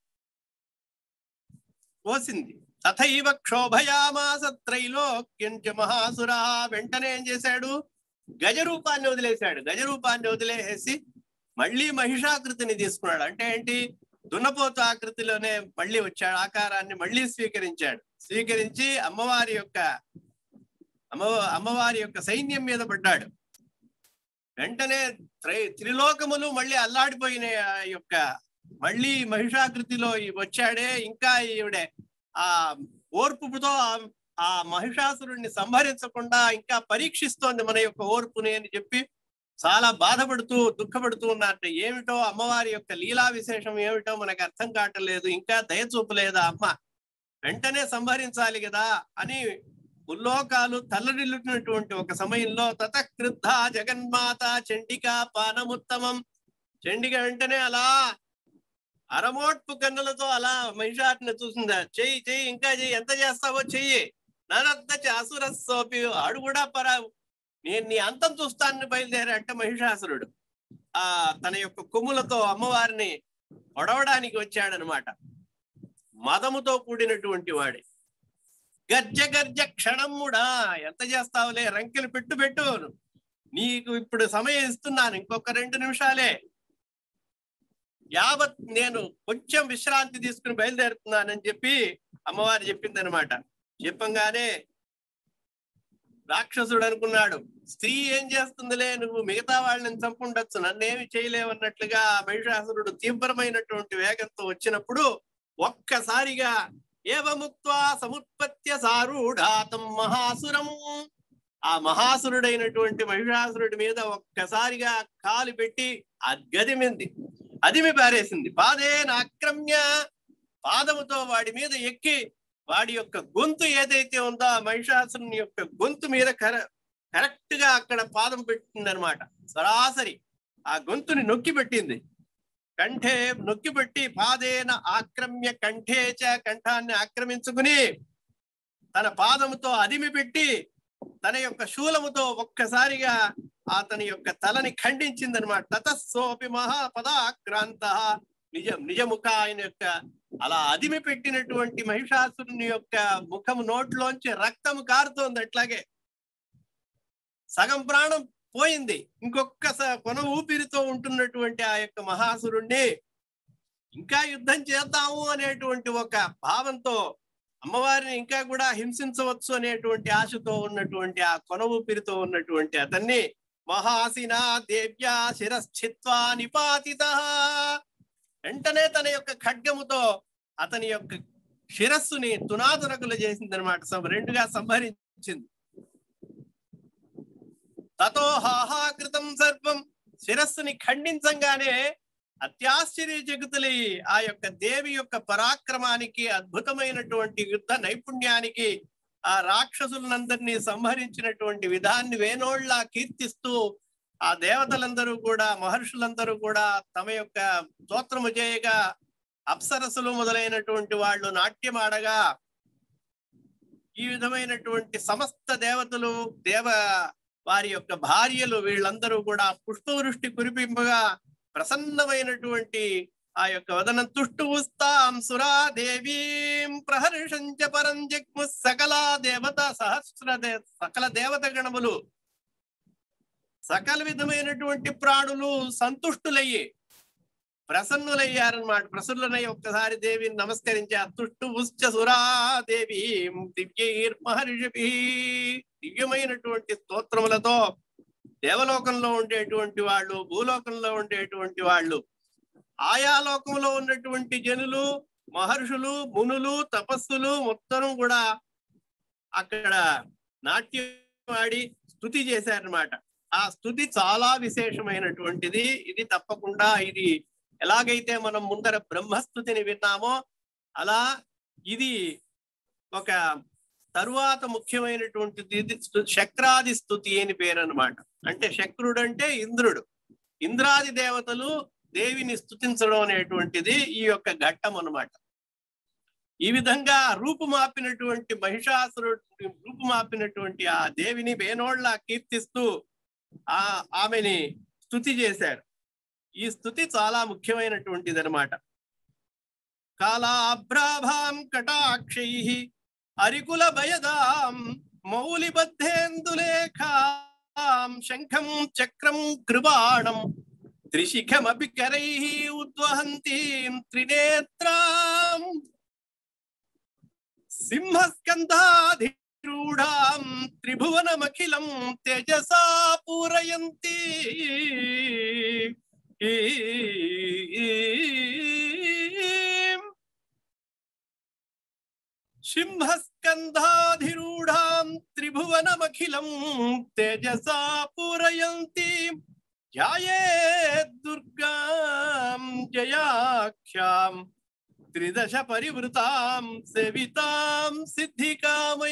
కోసింది తథైవ క్షోభయామాస త్రైలోక్యంచ మహాసుర వెంటనే ఏం చేశాడు గజరూపాన్ని వదిలేశాడు గజరూపాన్ని వదిలేసి మళ్ళీ మహిషాకృతిని తీసుకున్నాడు అంటే ఏంటి దున్నపోతు ఆకృతిలోనే మళ్ళీ వచ్చాడు ఆకారాన్ని మళ్ళీ స్వీకరించాడు స్వీకరించి అమ్మవారి యొక్క అమ్మ అమ్మవారి యొక్క సైన్యం మీద పడ్డాడు వెంటనే త్రై త్రిలోకములు మళ్ళీ అల్లాడిపోయిన ఆ యొక్క మళ్ళీ మహిషాకృతిలో ఈ వచ్చాడే ఇంకా ఈవిడే ఆ ఓర్పుతో ఆ- ఆ మహిషాసురుణ్ణి సంహరించకుండా ఇంకా పరీక్షిస్తోంది మన యొక్క ఓర్పుని అని చెప్పి చాలా బాధపడుతూ దుఃఖపడుతూ ఉన్నట్టు ఏమిటో అమ్మవారి యొక్క లీలా విశేషం ఏమిటో మనకు అర్థం కావట్లేదు ఇంకా దయ చూపలేదా అమ్మ వెంటనే సంహరించాలి కదా అని ముల్లోకాలు తల్లడిల్లుతున్నటువంటి ఒక సమయంలో తతక్రుద్ధ జగన్మాత చండికా పానముత్తమం చండిక వెంటనే అలా అరమోట్పు కన్నులతో అలా మహిషాటిని చూసిందా చెయ్యి చెయ్యి ఇంకా చెయ్యి ఎంత చేస్తావో చెయ్యి నరద్ద అసుర సోపి ఆడు కూడా పరా నేను నీ అంతం చూస్తానని బయలుదేరాట మహిషాసురుడు ఆ తన యొక్క కొమ్ములతో అమ్మవారిని పొడవడానికి వచ్చాడనమాట మదముతో కూడినటువంటి వాడి గర్జ గర్జ క్షణముడా ఎంత చేస్తావులే రంకెలు పెట్టు పెట్టు నీకు ఇప్పుడు సమయం ఇస్తున్నాను ఇంకొక రెండు నిమిషాలే యావత్ నేను కొంచెం విశ్రాంతి తీసుకుని బయలుదేరుతున్నానని చెప్పి అమ్మవారు చెప్పింది అనమాట చెప్పంగానే రాక్షసుడు అనుకున్నాడు స్త్రీ ఏం చేస్తుందిలే నువ్వు మిగతా వాళ్ళని చంపుండొచ్చు నన్నేమి చేయలేవన్నట్లుగా మహిషాసురుడు తీవ్రమైనటువంటి వేగంతో వచ్చినప్పుడు ఒక్కసారిగా ఏవముక్త్వా సముత్పత్య సారూఢాతం మహాసురం ఆ మహాసురుడైనటువంటి మహిషాసురుడి మీద ఒక్కసారిగా కాలు పెట్టి అద్గదిమింది అదిమి పారేసింది పాదేన ఆక్రమ్య పాదముతో వాడి మీద ఎక్కి వాడి యొక్క గొంతు ఏదైతే ఉందో ఆ మహిషాసురుని యొక్క గొంతు మీద కర కరెక్ట్ గా అక్కడ పాదం పెట్టింది అనమాట సరాసరి ఆ గొంతుని నొక్కి పెట్టింది కంఠే నొక్కి పెట్టి పాదేన ఆక్రమ్య కంఠేచ కంఠాన్ని ఆక్రమించుకుని తన పాదముతో అదిమి పెట్టి తన యొక్క శూలముతో ఒక్కసారిగా అతని యొక్క తలని ఖండించిందనమాట తతస్సోపి మహాపదాక్రాంత నిజం నిజముఖ ఆయన యొక్క అలా అదిమి పెట్టినటువంటి మహిషాసురుని యొక్క ముఖము నోట్లోంచి రక్తము కారుతోంది అట్లాగే సగం ప్రాణం పోయింది ఇంకొక స- కొన ఊపిరితో ఉంటున్నటువంటి ఆ యొక్క మహాసురుణ్ణి ఇంకా యుద్ధం చేద్దాము అనేటువంటి ఒక భావంతో అమ్మవారిని ఇంకా కూడా హింసించవచ్చు అనేటువంటి ఆశతో ఉన్నటువంటి ఆ కొన ఊపిరితో ఉన్నటువంటి అతన్ని మహాసినా దేవ్యా శిరశ్చిత్వా నిపాతిత వెంటనే తన యొక్క ఖడ్గముతో అతని యొక్క శిరస్సుని తునాతునకులు చేసింది అనమాట రెండుగా సంహరించింది తతో హాహాకృతం సర్వం శిరస్సుని ఖండించంగానే అత్యాశ్చర్య జగతులి ఆ యొక్క దేవి యొక్క పరాక్రమానికి అద్భుతమైనటువంటి యుద్ధ నైపుణ్యానికి ఆ రాక్షసులందరినీ సంహరించినటువంటి విధాన్ని వేనోళ్ళ కీర్తిస్తూ ఆ దేవతలందరూ కూడా మహర్షులందరూ కూడా తమ యొక్క స్తోత్రము చేయగా అప్సరసులు మొదలైనటువంటి వాళ్ళు నాట్యమాడగా ఈ విధమైనటువంటి సమస్త దేవతలు దేవ వారి యొక్క భార్యలు వీళ్ళందరూ కూడా పుష్పవృష్టి కురిపింపగా ప్రసన్నమైనటువంటి ఆ యొక్క వదనం తుష్టుస్తాం సురా దేవీం ప్రహర్షంచ పరం జగ్ము సకల దేవత సహస్ర దే- సకల దేవత గణములు సకల విధమైనటువంటి ప్రాణులు సంతుష్టులయ్యి ప్రసన్నులయ్యారన్నమాట ప్రసన్నులై ఒక్కసారి దేవిని నమస్కరించి అతుష్టు ఉశ్చ సురా దేవి దివ్యైర్ మహర్షి దివ్యమైనటువంటి స్తోత్రములతో దేవలోకంలో ఉండేటువంటి వాళ్ళు భూలోకంలో ఉండేటువంటి వాళ్ళు ఆయా లోకంలో ఉన్నటువంటి జనులు మహర్షులు మునులు తపస్సులు మొత్తం కూడా అక్కడ నాట్యం ఆడి స్థుతి చేశారనమాట ఆ స్థుతి చాలా విశేషమైనటువంటిది ఇది తప్పకుండా ఇది ఎలాగైతే మనం ముందర బ్రహ్మస్థుతిని విన్నామో అలా ఇది ఒక తరువాత ముఖ్యమైనటువంటిది ఇది స్తు- శక్రాది స్థుతి అని పేరు అనమాట అంటే శక్రుడు అంటే ఇంద్రుడు ఇంద్రాది దేవతలు దేవిని స్థుతించడం అనేటువంటిది ఈ యొక్క ఘట్టం అన్నమాట ఈ విధంగా రూపుమాపినటువంటి మహిషాసురు రూపుమాపినటువంటి ఆ దేవిని వేనోళ్ళ కీర్తిస్తూ ఆ ఆమెని స్థుతి చేశారు ఈ స్థుతి చాలా ముఖ్యమైనటువంటిది అనమాట కాలాభ్రాభాం కటాక్షై అరికుల భయదాం మౌలిబద్ధేందులేఖాం శంఖం చక్రం కృపాణం త్రిశిఖమపి కరై ఉద్వహంతీం త్రినేత్రాం సింహస్కంధాధిరూఢాం త్రిభువనమఖిలం తేజసా పూరయంతి సింహస్కంధాధిరూఢాం త్రిభువనమఖిలం తేజసా పూరయంతి ధ్యాయే దుర్గాం జయాఖ్యాం త్రిదశ పరివృతాం సేవితాం సిద్ధికామై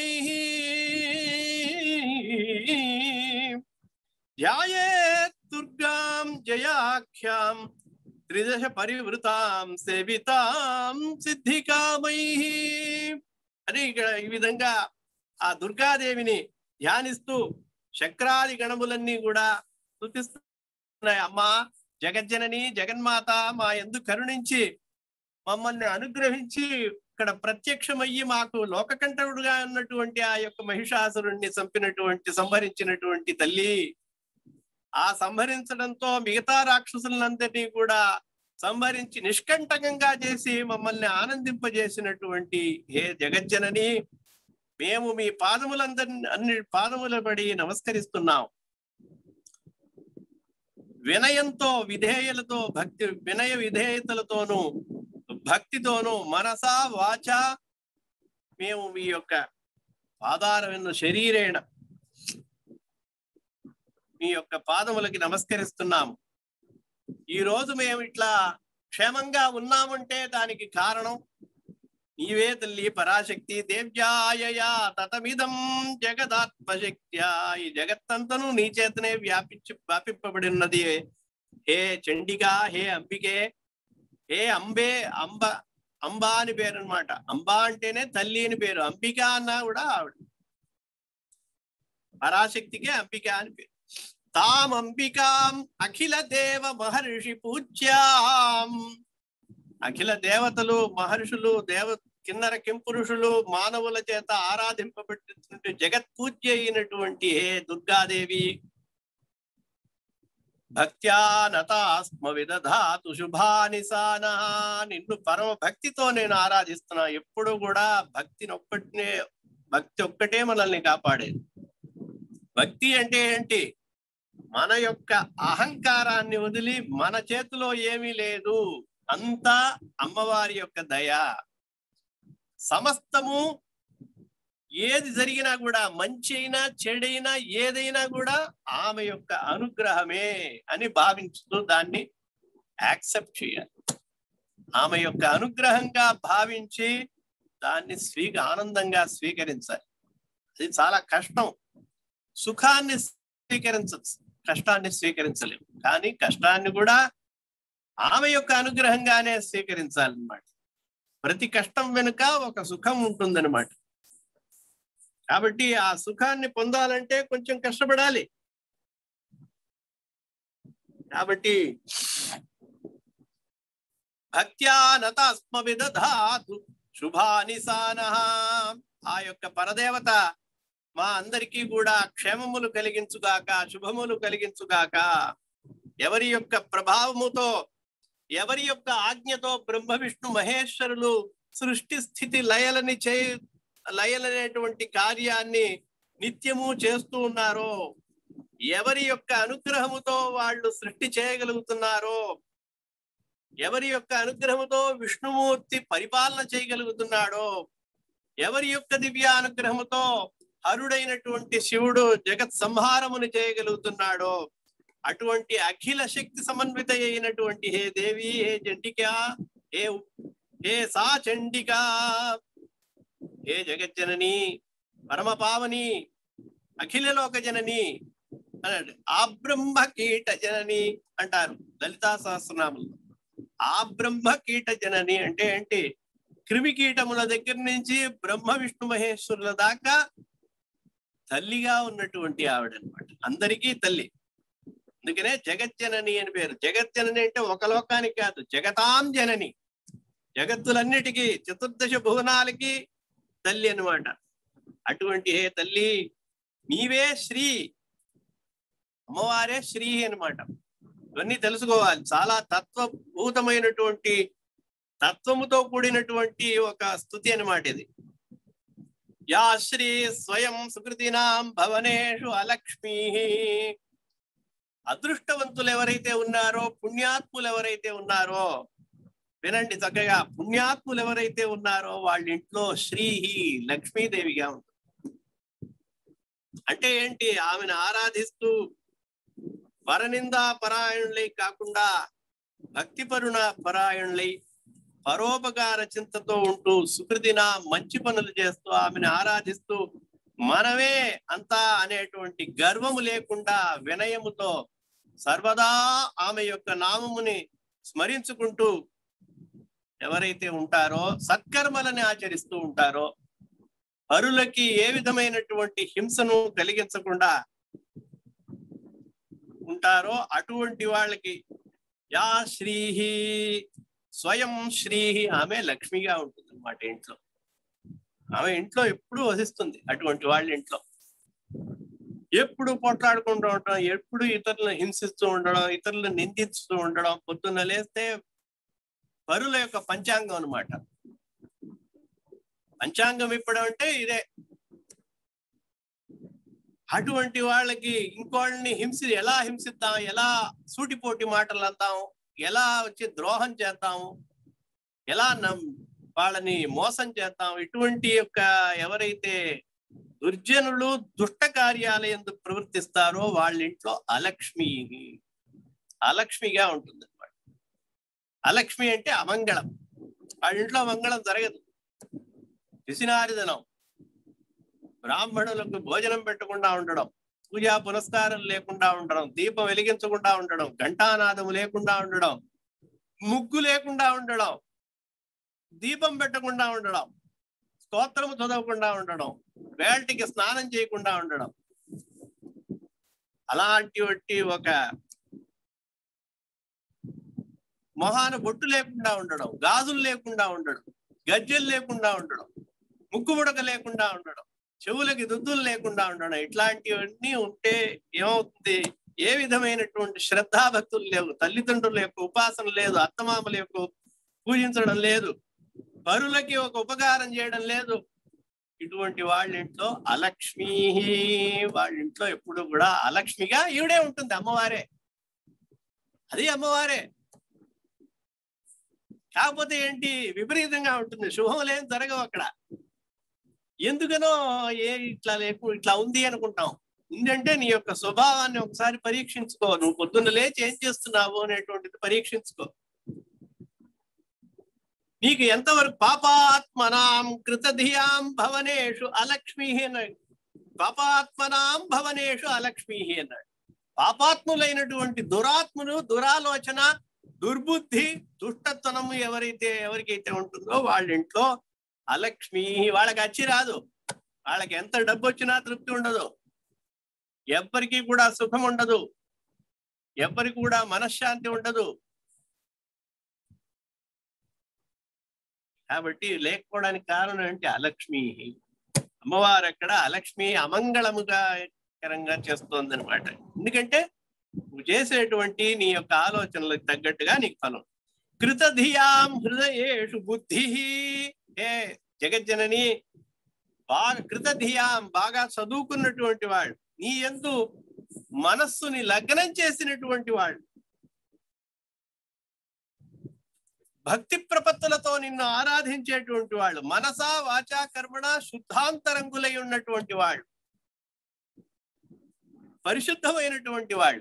ధ్యాయే దుర్గాం జయాఖ్యాం త్రిదశ పరివృతాం సేవితాం సిద్ధికామై అని ఇక్కడ ఈ విధంగా ఆ దుర్గాదేవిని ధ్యానిస్తూ చక్రాది గణములన్నీ కూడా స్థుతిస్తున్నాయి అమ్మా జగజ్జనని జగన్మాత మా ఎందు కరుణించి మమ్మల్ని అనుగ్రహించి ఇక్కడ ప్రత్యక్షమయ్యి మాకు లోకకంఠుడుగా ఉన్నటువంటి ఆ యొక్క మహిషాసురుణ్ణి చంపినటువంటి సంహరించినటువంటి తల్లి ఆ సంహరించడంతో మిగతా రాక్షసులందరినీ కూడా సంహరించి నిష్కంటకంగా చేసి మమ్మల్ని ఆనందింపజేసినటువంటి హే జగజ్జనని మేము మీ పాదములందరినీ అన్ని పాదముల పడి నమస్కరిస్తున్నాం వినయంతో విధేయులతో భక్తి వినయ విధేయతలతోనూ భక్తితోనూ మనసా వాచ మేము మీ యొక్క పాదాల విన్న శరీరేణ మీ యొక్క పాదములకి నమస్కరిస్తున్నాము ఈ రోజు మేము ఇట్లా క్షేమంగా ఉన్నామంటే దానికి కారణం నీవే తల్లి పరాశక్తి దేవ్యాయయా తతమిదం జగదాత్మశక్త్యా ఈ జగత్తంతను నీ చేతనే వ్యాపించి వ్యాపింపబడి ఉన్నది హే చండిగా హే అంబికే హే అంబే అంబ అంబా అని పేరు అనమాట అంబా అంటేనే తల్లి అని పేరు అంబిక అన్నా కూడా ఆవిడ పరాశక్తికే అంబిక అని పేరు తాం అంబికాం అఖిల దేవ మహర్షి పూజ్యాం అఖిల దేవతలు మహర్షులు దేవ కిన్నర కింపురుషులు మానవుల చేత ఆరాధింపబడినటువంటి జగత్ పూజ్య అయినటువంటి హే దుర్గాదేవి భక్త్యా నతాస్మ విదధాతు శుభాని సానా నిన్ను పరమ భక్తితో నేను ఆరాధిస్తున్నా ఎప్పుడు కూడా భక్తిని ఒక్కటినే భక్తి ఒక్కటే మనల్ని కాపాడేది భక్తి అంటే ఏంటి మన యొక్క అహంకారాన్ని వదిలి మన చేతిలో ఏమీ లేదు అంతా అమ్మవారి యొక్క దయ సమస్తము ఏది జరిగినా కూడా మంచి అయినా చెడైనా ఏదైనా కూడా ఆమె యొక్క అనుగ్రహమే అని భావించుతూ దాన్ని యాక్సెప్ట్ చేయాలి ఆమె యొక్క అనుగ్రహంగా భావించి దాన్ని స్వీక ఆనందంగా స్వీకరించాలి అది చాలా కష్టం సుఖాన్ని స్వీకరించచ్చు కష్టాన్ని స్వీకరించలేము కానీ కష్టాన్ని కూడా ఆమె యొక్క అనుగ్రహంగానే స్వీకరించాలన్నమాట ప్రతి కష్టం వెనుక ఒక సుఖం ఉంటుందన్నమాట కాబట్టి ఆ సుఖాన్ని పొందాలంటే కొంచెం కష్టపడాలి కాబట్టి భక్త్యా నతాస్మ విదధాతు శుభాని సానః ఆ యొక్క పరదేవత మా అందరికీ కూడా క్షేమములు కలిగించుగాక శుభములు కలిగించుగాక ఎవరి యొక్క ప్రభావముతో ఎవరి యొక్క ఆజ్ఞతో బ్రహ్మ విష్ణు మహేశ్వరులు సృష్టి స్థితి లయలని చే లయలనేటువంటి కార్యాన్ని నిత్యము చేస్తూ ఉన్నారో ఎవరి యొక్క అనుగ్రహముతో వాళ్ళు సృష్టి చేయగలుగుతున్నారో ఎవరి యొక్క అనుగ్రహముతో విష్ణుమూర్తి పరిపాలన చేయగలుగుతున్నాడో ఎవరి యొక్క దివ్య అనుగ్రహముతో హరుడైనటువంటి శివుడు జగత్ సంహారమును చేయగలుగుతున్నాడో అటువంటి అఖిల శక్తి సమన్విత అయినటువంటి హే దేవి హే చండిక హే హే సా చండిక హే జగజ్జనని పరమ పావని అఖిల లోక జనని అన్నాడు ఆ బ్రహ్మ కీట జనని అంటారు లలితా సహస్రనామంలో ఆ బ్రహ్మ కీట జనని అంటే ఏంటి క్రిమికీటముల దగ్గర నుంచి బ్రహ్మ విష్ణు మహేశ్వరుల దాకా తల్లిగా ఉన్నటువంటి ఆవిడ అనమాట అందరికీ తల్లి అందుకనే జగజ్జనని అని పేరు జగజ్జనని అంటే ఒక లోకానికి కాదు జగతాం జనని జగత్తులన్నిటికీ చతుర్దశ భువనాలకి తల్లి అన్నమాట అటువంటి హే తల్లి నీవే శ్రీ అమ్మవారే శ్రీ అన్నమాట ఇవన్నీ తెలుసుకోవాలి చాలా తత్వభూతమైనటువంటి తత్వముతో కూడినటువంటి ఒక స్థుతి అన్నమాట ఇది యా శ్రీ స్వయం సుకృతినాం భవనేషు అలక్ష్మీ అదృష్టవంతులు ఎవరైతే ఉన్నారో పుణ్యాత్ములు ఎవరైతే ఉన్నారో వినండి చక్కగా పుణ్యాత్ములు ఎవరైతే ఉన్నారో వాళ్ళ ఇంట్లో శ్రీ లక్ష్మీదేవిగా ఉంటుంది అంటే ఏంటి ఆమెను ఆరాధిస్తూ పరనిందా పరాయణులై కాకుండా భక్తి పరుణ పరాయణులై పరోపకార చింతతో ఉంటూ సుకృతిన మంచి పనులు చేస్తూ ఆమెను ఆరాధిస్తూ మనమే అంతా అనేటువంటి గర్వము లేకుండా వినయముతో సర్వదా ఆమె యొక్క నామముని స్మరించుకుంటూ ఎవరైతే ఉంటారో సత్కర్మలని ఆచరిస్తూ ఉంటారో పరులకి ఏ విధమైనటువంటి హింసను కలిగించకుండా ఉంటారో అటువంటి వాళ్ళకి యా శ్రీహి స్వయం శ్రీహి ఆమె లక్ష్మిగా ఉంటుంది అన్నమాట ఇంట్లో ఆమె ఇంట్లో ఎప్పుడు వసిస్తుంది అటువంటి వాళ్ళ ఇంట్లో ఎప్పుడు పోట్లాడుకుంటూ ఉండడం ఎప్పుడు ఇతరులను హింసిస్తూ ఉండడం ఇతరులను నిందిస్తూ ఉండడం పొద్దున్న లేస్తే పరుల యొక్క పంచాంగం అన్నమాట పంచాంగం ఇప్పడం అంటే ఇదే అటువంటి వాళ్ళకి ఇంకోళ్ళని హింసి ఎలా హింసిద్దాం ఎలా సూటిపోటి మాటలు అందాం ఎలా వచ్చి ద్రోహం చేద్దాము ఎలా నమ్ వాళ్ళని మోసం చేద్దాం ఇటువంటి యొక్క ఎవరైతే దుర్జనులు దుష్ట కార్యాలయందు ప్రవర్తిస్తారో వాళ్ళ ఇంట్లో అలక్ష్మి అలక్ష్మిగా ఉంటుంది అనమాట అలక్ష్మి అంటే అమంగళం వాళ్ళ ఇంట్లో మంగళం జరగదు పిసినారిదనం బ్రాహ్మణులకు భోజనం పెట్టకుండా ఉండడం పూజా పునస్కారం లేకుండా ఉండడం దీపం వెలిగించకుండా ఉండడం ఘంటానాదము లేకుండా ఉండడం ముగ్గు లేకుండా ఉండడం దీపం పెట్టకుండా ఉండడం స్తోత్రము చదవకుండా ఉండడం వేల్టికి స్నానం చేయకుండా ఉండడం అలాంటి ఒక మొహాన బొట్టు లేకుండా ఉండడం గాజులు లేకుండా ఉండడం గజ్జెలు లేకుండా ఉండడం ముక్కు ముడక లేకుండా ఉండడం చెవులకి దుద్దులు లేకుండా ఉండడం ఇట్లాంటివన్నీ ఉంటే ఏమవుతుంది ఏ విధమైనటువంటి శ్రద్ధాభక్తులు లేవు తల్లిదండ్రుల యొక్క ఉపాసన లేదు అత్తమామల యొక్క పూజించడం లేదు పరులకి ఒక ఉపకారం చేయడం లేదు ఇటువంటి వాళ్ళ ఇంట్లో అలక్ష్మి వాళ్ళ ఇంట్లో ఎప్పుడు కూడా అలక్ష్మిగా ఈవిడే ఉంటుంది అమ్మవారే అది అమ్మవారే కాకపోతే ఏంటి విపరీతంగా ఉంటుంది శుభం లేని జరగవు అక్కడ ఎందుకనో ఏ ఇట్లా లేకు ఇట్లా ఉంది అనుకుంటాం ఉందంటే నీ యొక్క స్వభావాన్ని ఒకసారి పరీక్షించుకో నువ్వు పొద్దున్న లేచి ఏం చేస్తున్నావు అనేటువంటిది పరీక్షించుకో నీకు ఎంతవరకు పాపాత్మనాం కృతధియాం భవనేషు అలక్ష్మి అన్నాడు పాపాత్మనాం భవనేషు అలక్ష్మి అన్నాడు పాపాత్ములైనటువంటి దురాత్ములు దురాలోచన దుర్బుద్ధి దుష్టతనము ఎవరైతే ఎవరికైతే ఉంటుందో వాళ్ళ ఇంట్లో అలక్ష్మి వాళ్ళకి అచ్చి రాదు వాళ్ళకి ఎంత డబ్బు వచ్చినా తృప్తి ఉండదు ఎవ్వరికి కూడా సుఖం ఉండదు ఎవ్వరికి కూడా మనశ్శాంతి ఉండదు కాబట్టి లేకపోవడానికి కారణం ఏంటి అలక్ష్మి అమ్మవారు అక్కడ అలక్ష్మి అమంగళముగా కరంగా చేస్తోంది అనమాట ఎందుకంటే నువ్వు చేసేటువంటి నీ యొక్క ఆలోచనలకు తగ్గట్టుగా నీకు ఫలం కృతధియాం హృదయేషు బుద్ధి ఏ జగజ్జనని బాగా కృతధియాం బాగా చదువుకున్నటువంటి వాడు నీ ఎందు మనస్సుని లగ్నం చేసినటువంటి వాడు భక్తి ప్రపత్తులతో నిన్ను ఆరాధించేటువంటి వాళ్ళు మనసా వాచా కర్మణ శుద్ధాంతరంగులై ఉన్నటువంటి వాళ్ళు పరిశుద్ధమైనటువంటి వాళ్ళు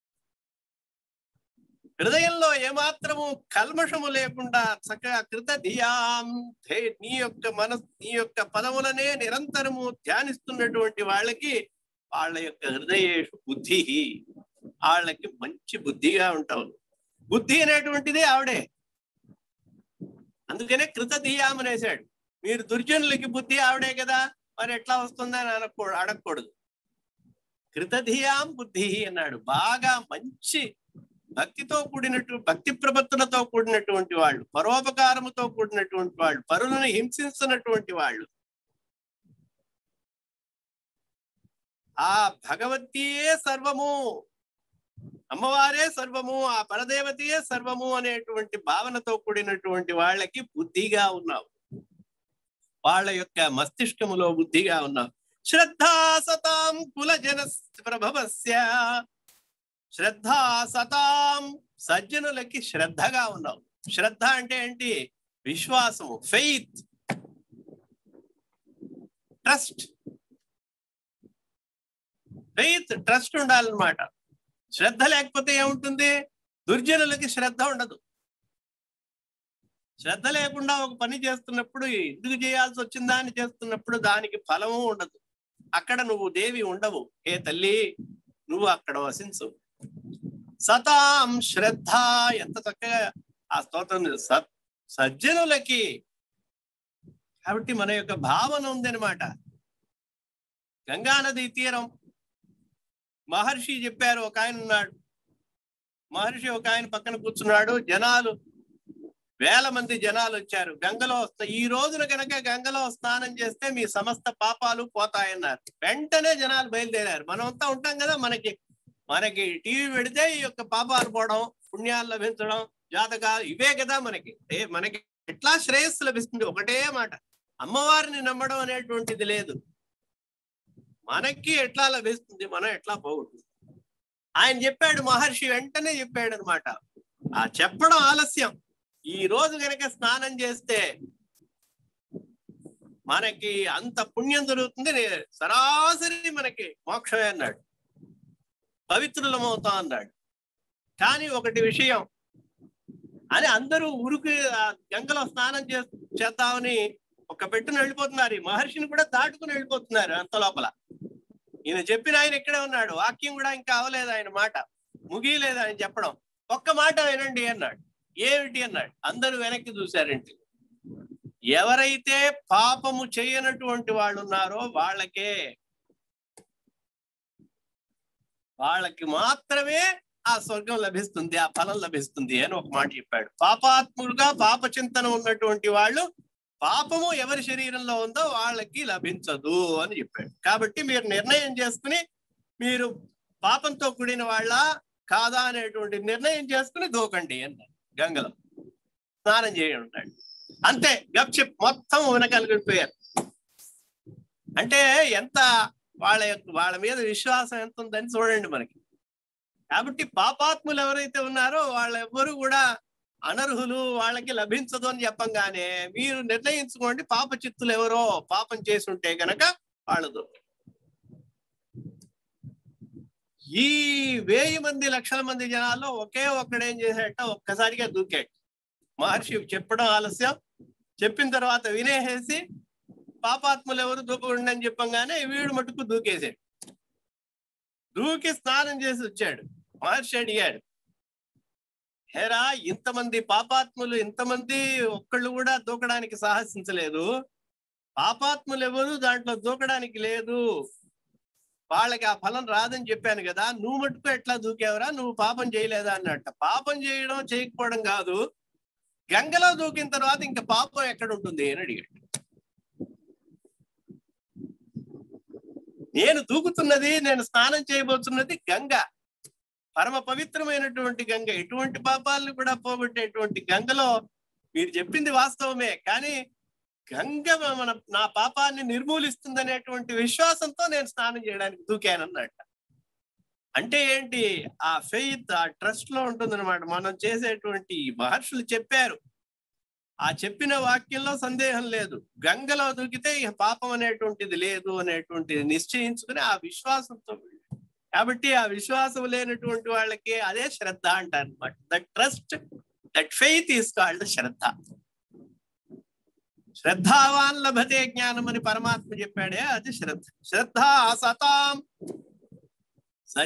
హృదయంలో ఏమాత్రము కల్మషము లేకుండా చక్కగా కృత ధియాం నీ యొక్క మనస్ నీ యొక్క పదములనే నిరంతరము ధ్యానిస్తున్నటువంటి వాళ్ళకి వాళ్ళ యొక్క హృదయేషు బుద్ధి వాళ్ళకి మంచి బుద్ధిగా ఉంటావు బుద్ధి అనేటువంటిది ఆవిడే అందుకనే కృతధీయాం అనేసాడు మీరు దుర్జనులకి బుద్ధి ఆవిడే కదా మరి ఎట్లా వస్తుందని అనకూ అడగకూడదు కృతధీయాం బుద్ధి అన్నాడు బాగా మంచి భక్తితో కూడినట్టు భక్తి ప్రపత్తులతో కూడినటువంటి వాళ్ళు పరోపకారముతో కూడినటువంటి వాళ్ళు పరులను హింసిస్తున్నటువంటి వాళ్ళు ఆ భగవతియే సర్వము అమ్మవారే సర్వము ఆ పరదేవతయే సర్వము అనేటువంటి భావనతో కూడినటువంటి వాళ్ళకి బుద్ధిగా ఉన్నావు వాళ్ళ యొక్క మస్తిష్కములో బుద్ధిగా ఉన్నావు శ్రద్ధా సతాం కుల జన ప్రభవస్య శ్రద్ధా సతాం సజ్జనులకి శ్రద్ధగా ఉన్నావు శ్రద్ధ అంటే ఏంటి విశ్వాసము ఫెయిత్ ట్రస్ట్ ఫెయిత్ ట్రస్ట్ ఉండాలన్నమాట శ్రద్ధ లేకపోతే ఏముంటుంది దుర్జనులకి శ్రద్ధ ఉండదు శ్రద్ధ లేకుండా ఒక పని చేస్తున్నప్పుడు ఎందుకు చేయాల్సి వచ్చిందా అని చేస్తున్నప్పుడు దానికి ఫలము ఉండదు అక్కడ నువ్వు దేవి ఉండవు ఏ తల్లి నువ్వు అక్కడ వసించు సతాం శ్రద్ధ ఎంత చక్కగా ఆ స్తోత్రం సత్ సజ్జనులకి కాబట్టి మన యొక్క భావన ఉందన్నమాట గంగానది తీరం మహర్షి చెప్పారు ఒక ఆయన ఉన్నాడు మహర్షి ఒక ఆయన పక్కన కూర్చున్నాడు జనాలు వేల మంది జనాలు వచ్చారు గంగలో వస్తా ఈ రోజున కనుక గంగలో స్నానం చేస్తే మీ సమస్త పాపాలు పోతాయన్నారు వెంటనే జనాలు బయలుదేరారు మనం అంతా ఉంటాం కదా మనకి మనకి టీవీ పెడితే ఈ యొక్క పాపాలు పోవడం పుణ్యాలు లభించడం జాతకాలు ఇవే కదా మనకి ఏ మనకి ఎట్లా శ్రేయస్సు లభిస్తుంది ఒకటే మాట అమ్మవారిని నమ్మడం అనేటువంటిది లేదు మనకి ఎట్లా లభిస్తుంది మనం ఎట్లా పోగొట్టు ఆయన చెప్పాడు మహర్షి వెంటనే చెప్పాడు అనమాట ఆ చెప్పడం ఆలస్యం ఈ రోజు కనుక స్నానం చేస్తే మనకి అంత పుణ్యం దొరుకుతుంది నే- సరాసరి మనకి మోక్షమే అన్నాడు పవిత్రులమవుతాం అన్నాడు కానీ ఒకటి విషయం అని అందరూ ఉరికి ఆ గంగలో స్నానం చే చేద్దామని ఒక పెట్టున వెళ్ళిపోతున్నారు ఈ మహర్షిని కూడా దాటుకుని వెళ్ళిపోతున్నారు అంత లోపల ఈయన చెప్పిన ఆయన ఇక్కడే ఉన్నాడు వాక్యం కూడా ఇంకా అవలేదు ఆయన మాట ముగియలేదు ఆయన చెప్పడం ఒక్క మాట వినండి అన్నాడు ఏమిటి అన్నాడు అందరూ వెనక్కి చూశారండి ఎవరైతే పాపము చేయనటువంటి వాళ్ళు ఉన్నారో వాళ్ళకే వాళ్ళకి మాత్రమే ఆ స్వర్గం లభిస్తుంది ఆ ఫలం లభిస్తుంది అని ఒక మాట చెప్పాడు పాపాత్ములుగా పాప చింతన ఉన్నటువంటి వాళ్ళు పాపము ఎవరి శరీరంలో ఉందో వాళ్ళకి లభించదు అని చెప్పాడు కాబట్టి మీరు నిర్ణయం చేసుకుని మీరు పాపంతో కూడిన వాళ్ళ కాదా అనేటువంటి నిర్ణయం చేసుకుని దూకండి అన్నాడు గంగలో స్నానం చేయండి ఉంటాడు అంతే గప్చిప్ మొత్తం వెనకలిగిపోయారు అంటే ఎంత వాళ్ళ యొక్క వాళ్ళ మీద విశ్వాసం ఎంత ఉందని చూడండి మనకి కాబట్టి పాపాత్ములు ఎవరైతే ఉన్నారో వాళ్ళెవ్వరూ కూడా అనర్హులు వాళ్ళకి లభించదు అని చెప్పంగానే మీరు నిర్ణయించుకోండి పాప చిత్తులు ఎవరో పాపం చేసి ఉంటే గనక వాళ్ళదు ఈ వేయి మంది లక్షల మంది జనాల్లో ఒకే ఒక్కడేం చేశాట ఒక్కసారిగా దూకాడు మహర్షి చెప్పడం ఆలస్యం చెప్పిన తర్వాత వినేసేసి పాపాత్ములు ఎవరు దూకకుండా అని చెప్పంగానే వీడు మటుకు దూకేశాడు దూకి స్నానం చేసి వచ్చాడు మహర్షి అడిగాడు హేరా ఇంతమంది పాపాత్ములు ఇంతమంది ఒక్కళ్ళు కూడా దూకడానికి సాహసించలేదు పాపాత్ములు ఎవరు దాంట్లో దూకడానికి లేదు వాళ్ళకి ఆ ఫలం రాదని చెప్పాను కదా నువ్వు మటుకు ఎట్లా దూకేవరా నువ్వు పాపం చేయలేదా అన్నట్ట పాపం చేయడం చేయకపోవడం కాదు గంగలో దూకిన తర్వాత ఇంకా పాపం ఎక్కడ ఉంటుంది అని అడిగాడు నేను దూకుతున్నది నేను స్నానం చేయబోతున్నది గంగ పరమ పవిత్రమైనటువంటి గంగ ఎటువంటి పాపాలను కూడా పోగొట్టేటువంటి గంగలో మీరు చెప్పింది వాస్తవమే కానీ గంగ మన నా పాపాన్ని నిర్మూలిస్తుంది అనేటువంటి విశ్వాసంతో నేను స్నానం చేయడానికి దూకానన్నట్ట అంటే ఏంటి ఆ ఫెయిత్ ఆ ట్రస్ట్ లో ఉంటుందన్నమాట మనం చేసేటువంటి మహర్షులు చెప్పారు ఆ చెప్పిన వాక్యంలో సందేహం లేదు గంగలో దూకితే ఇక పాపం అనేటువంటిది లేదు అనేటువంటిది నిశ్చయించుకుని ఆ విశ్వాసంతో వెళ్ళాడు. కాబట్టి ఆ విశ్వాసం లేనటువంటి వాళ్ళకి అదే శ్రద్ధ అంటారు అనమాట that trust that faith is called శ్రద్ధ శ్రద్ధావాన్ లభతే జ్ఞానం అని పరమాత్మ చెప్పాడే అది శ్రద్ధ శ్రద్ధ సతాం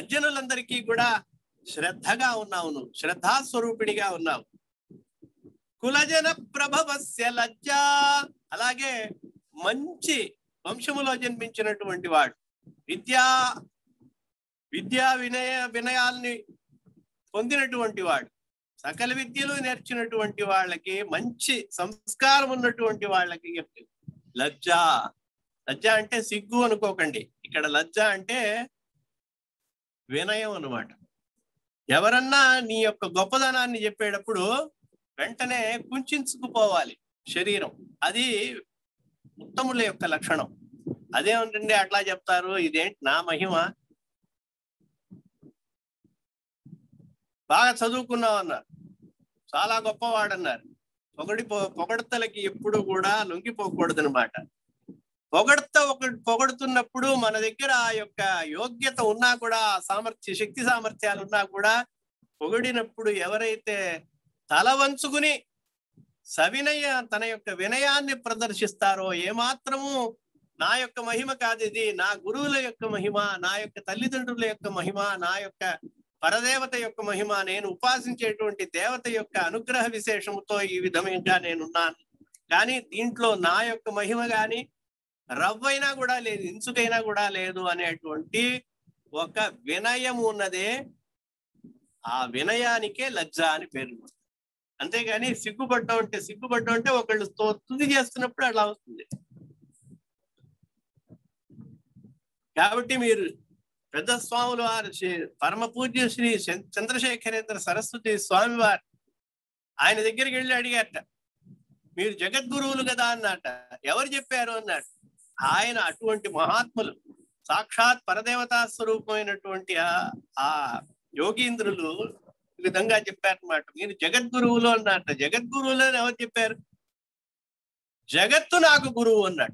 సజ్జనులందరికీ కూడా శ్రద్ధగా ఉన్నావు నువ్వు శ్రద్ధాస్వరూపిడిగా ఉన్నావు కులజన ప్రభవస్య లజ్జ అలాగే మంచి వంశములో జన్మించినటువంటి వాడు విద్యా విద్యా వినయ వినయాల్ని పొందినటువంటి వాడు సకల విద్యలు నేర్చినటువంటి వాళ్ళకి మంచి సంస్కారం ఉన్నటువంటి వాళ్ళకి లజ్జ లజ్జ అంటే సిగ్గు అనుకోకండి ఇక్కడ లజ్జ అంటే వినయం అన్నమాట ఎవరన్నా నీ యొక్క గొప్పదనాన్ని చెప్పేటప్పుడు వెంటనే కుంచుకుపోవాలి శరీరం అది ఉత్తముల యొక్క లక్షణం అదేమిటండి అట్లా చెప్తారు ఇదేంటి నా మహిమ బాగా చదువుకున్నావు అన్నారు చాలా గొప్పవాడన్నారు పొగడి పొగడతలకి ఎప్పుడు కూడా లొంగిపోకూడదు అనమాట పొగడత ఒక పొగడుతున్నప్పుడు మన దగ్గర ఆ యొక్క యోగ్యత ఉన్నా కూడా సామర్థ్య శక్తి సామర్థ్యాలు ఉన్నా కూడా పొగిడినప్పుడు ఎవరైతే తల వంచుకుని సవినయ తన యొక్క వినయాన్ని ప్రదర్శిస్తారో ఏమాత్రము నా యొక్క మహిమ కాదు ఇది నా గురువుల యొక్క మహిమ నా యొక్క తల్లిదండ్రుల యొక్క మహిమ నా యొక్క పరదేవత యొక్క మహిమ నేను ఉపాసించేటువంటి దేవత యొక్క అనుగ్రహ విశేషముతో ఈ విధంగా నేనున్నాను కానీ దీంట్లో నా యొక్క మహిమ గాని రవ్వైనా కూడా లేదు ఇంచుకైనా కూడా లేదు అనేటువంటి ఒక వినయము ఉన్నదే ఆ వినయానికే లజ్జ అని పేరు అంతేగాని సిగ్గుపడ్డం అంటే సిగ్గుపడ్డం అంటే ఒకళ్ళు తుది చేస్తున్నప్పుడు అలా వస్తుంది కాబట్టి మీరు పెద్ద స్వాములు వారు పరమ పూజ్య శ్రీ చంద్రశేఖరేంద్ర సరస్వతి స్వామి వారు ఆయన దగ్గరికి వెళ్ళి అడిగారట మీరు జగద్గురువులు కదా అన్నట ఎవరు చెప్పారు అన్నాడు ఆయన అటువంటి మహాత్ములు సాక్షాత్ పరదేవతా స్వరూపమైనటువంటి ఆ యోగీంద్రులు ఈ విధంగా చెప్పారనమాట మీరు జగద్గురువులు అన్నట్ట జగద్గురువులు అని ఎవరు చెప్పారు జగత్తు నాకు గురువు అన్నాడు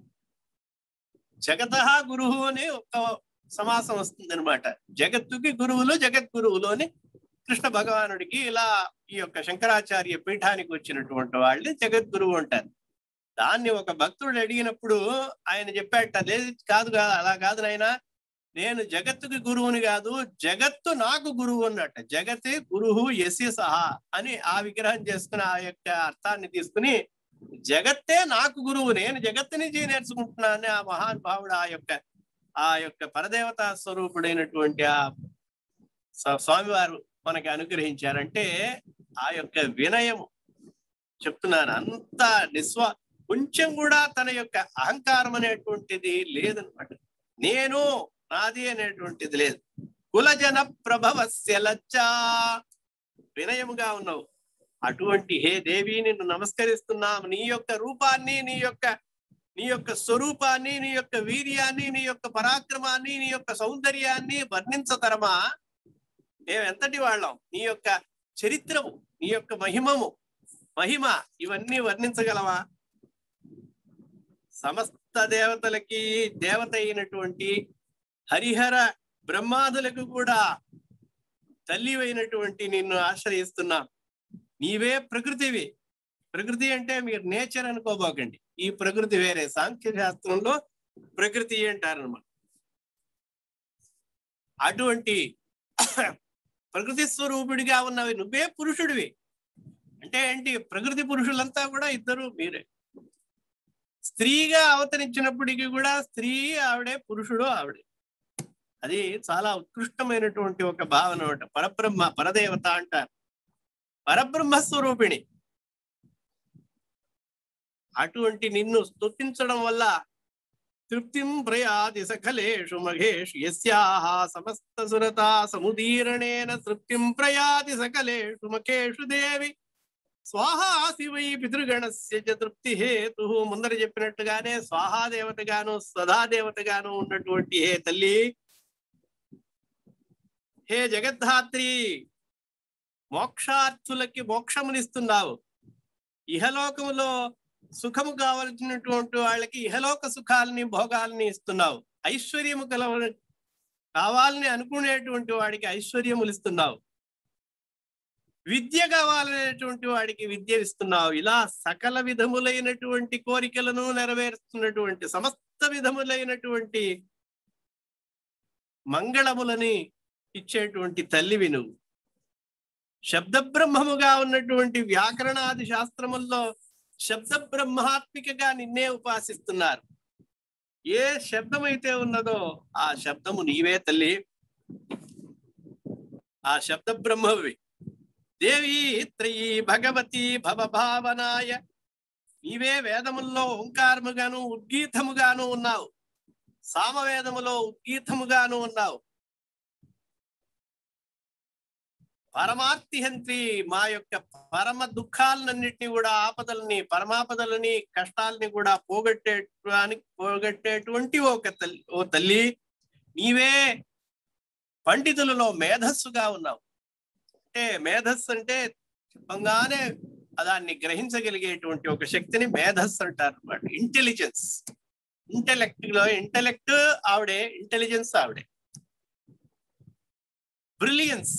జగత గురువు అని ఒక సమాసం వస్తుంది అనమాట జగత్తుకి గురువులు జగద్గురువులు అని కృష్ణ భగవానుడికి ఇలా ఈ యొక్క శంకరాచార్య పీఠానికి వచ్చినటువంటి వాళ్ళని జగద్గురువు అంటారు దాన్ని ఒక భక్తుడు అడిగినప్పుడు ఆయన చెప్పాట లేదు కాదు కాదు అలా కాదు నాయన నేను జగత్తుకి గురువుని కాదు జగత్తు నాకు గురువు అన్నట్ట జగతే గురువు యసి సహా అని ఆ విగ్రహం చేసుకుని ఆ యొక్క అర్థాన్ని తీసుకుని జగత్తే నాకు గురువు నేను జగత్తు నుంచి నేర్చుకుంటున్నాను ఆ మహానుభావుడు ఆ యొక్క ఆ యొక్క పరదేవతా స్వరూపుడైనటువంటి ఆ స్వామివారు మనకి అనుగ్రహించారంటే ఆ యొక్క వినయము చెప్తున్నాను అంత నిస్వ కొంచెం కూడా తన యొక్క అహంకారం అనేటువంటిది లేదనమాట నేను నాది అనేటువంటిది లేదు కులజన ప్రభవస్య లజ్జా వినయముగా ఉన్నావు అటువంటి హే దేవి నిన్ను నమస్కరిస్తున్నాం నీ యొక్క రూపాన్ని నీ యొక్క నీ యొక్క స్వరూపాన్ని నీ యొక్క వీర్యాన్ని నీ యొక్క పరాక్రమాన్ని నీ యొక్క సౌందర్యాన్ని వర్ణించతరమా మేము ఎంతటి వాళ్ళం నీ యొక్క చరిత్రము నీ యొక్క మహిమము మహిమ ఇవన్నీ వర్ణించగలవా సమస్త దేవతలకి దేవత అయినటువంటి హరిహర బ్రహ్మాదులకు కూడా తల్లి అయినటువంటి నిన్ను ఆశ్రయిస్తున్నా నీవే ప్రకృతివి ప్రకృతి అంటే మీరు నేచర్ అనుకోబోకండి ఈ ప్రకృతి వేరే సాంఖ్య శాస్త్రంలో ప్రకృతి అంటారనమాట అటువంటి ప్రకృతి స్వరూపుడిగా ఉన్నవి నువ్వే పురుషుడివి అంటే ఏంటి ప్రకృతి పురుషులంతా కూడా ఇద్దరు మీరే స్త్రీగా అవతరించినప్పటికీ కూడా స్త్రీ ఆవిడే పురుషుడు ఆవిడే అది చాలా ఉత్కృష్టమైనటువంటి ఒక భావన అనమాట పరబ్రహ్మ పరదేవత అంటారు పరబ్రహ్మ స్వరూపిణి అటువంటి నిన్ను స్తుతించడం వల్ల తృప్తిం ప్రయాతి సకలేషు మఘేషు యస్యాహ సమస్త సురత సముదీరణేన తృప్తిం ప్రయాతి సకలేషు మఖేషు దేవి స్వాహా శివై పితృగణస్య చ తృప్తి హేతు ముందర చెప్పినట్టుగానే స్వాహా దేవతగాను సదా దేవతగాను ఉన్నటువంటి హే తల్లి హే జగద్ధాత్రి మోక్షార్థులకి మోక్షమునిస్తున్నావు ఇహలోకములో సుఖము కావలసినటువంటి వాళ్ళకి ఇహలోక సుఖాలని భోగాల్ని ఇస్తున్నావు ఐశ్వర్యము కల కావాలని అనుకునేటువంటి వాడికి ఐశ్వర్యములు ఇస్తున్నావు విద్య కావాలనేటువంటి వాడికి విద్య ఇస్తున్నావు ఇలా సకల విధములైనటువంటి కోరికలను నెరవేరుస్తున్నటువంటి సమస్త విధములైనటువంటి మంగళములని ఇచ్చేటువంటి తల్లివి నువ్వు శబ్ద బ్రహ్మముగా ఉన్నటువంటి వ్యాకరణాది శాస్త్రముల్లో శబ్ద బ్రహ్మాత్మికగా నిన్నే ఉపాసిస్తున్నారు ఏ శబ్దమైతే ఉన్నదో ఆ శబ్దము నీవే తల్లి ఆ శబ్ద బ్రహ్మవి దేవి త్రయీ భగవతి భవభావనాయ నీవే వేదముల్లో ఓంకారముగాను ఉద్గీతముగాను ఉన్నావు సామవేదములో ఉద్గీతముగాను ఉన్నావు పరమార్తిహంత్రి మా యొక్క పరమ దుఃఖాలన్నింటినీ కూడా ఆపదల్ని పరమాపదలని కష్టాలని కూడా పోగొట్టేటానికి పోగొట్టేటువంటి ఒక తల్లి ఓ తల్లి నీవే పండితులలో మేధస్సుగా ఉన్నావు అంటే మేధస్సు అంటే చెప్పంగానే దాన్ని గ్రహించగలిగేటువంటి ఒక శక్తిని మేధస్సు అంటారు అనమాట ఇంటెలిజెన్స్ ఇంటెలెక్ట్ లో ఇంటెలెక్ట్ ఆవిడే ఇంటెలిజెన్స్ ఆవిడే బ్రిలియన్స్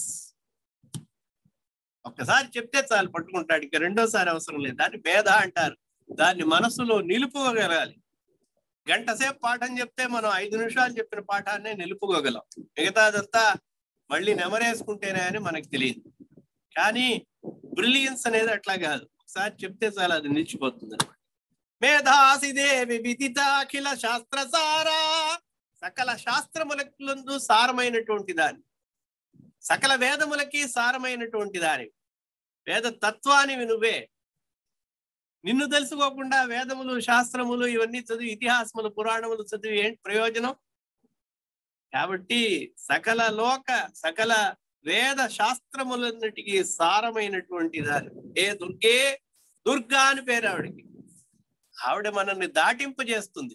ఒక్కసారి చెప్తే చాలు పట్టుకుంటాడు ఇక రెండోసారి అవసరం లేదు దాన్ని మేధ అంటారు దాన్ని మనసులో నిలుపుకోగలగాలి గంట సేపు పాఠం చెప్తే మనం ఐదు నిమిషాలు చెప్పిన పాఠాన్ని నిలుపుకోగలం మిగతాదంతా మళ్ళీ నెమరేసుకుంటేనే అని మనకు తెలియదు కానీ బ్రిలియన్స్ అనేది అట్లా కాదు ఒకసారి చెప్తే చాలు అది నిలిచిపోతుంది అనమాట మేధాసిదేవి విదితాఖిల శాస్త్రసారా సకల శాస్త్రములకు సారమైనటువంటి దాన్ని సకల వేదములకి సారమైనటువంటి దాని వేద తత్వానివి నువ్వే నిన్ను తెలుసుకోకుండా వేదములు శాస్త్రములు ఇవన్నీ చదివి ఇతిహాసములు పురాణములు చదివి ఏంటి ప్రయోజనం కాబట్టి సకల లోక సకల వేద శాస్త్రములన్నిటికీ సారమైనటువంటి దాని ఏ దుర్గే దుర్గా అని పేరు ఆవిడకి ఆవిడ మనల్ని దాటింపజేస్తుంది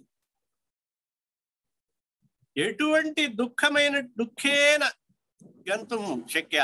ఎటువంటి దుఃఖమైన దుఃఖేన గంతం శక్య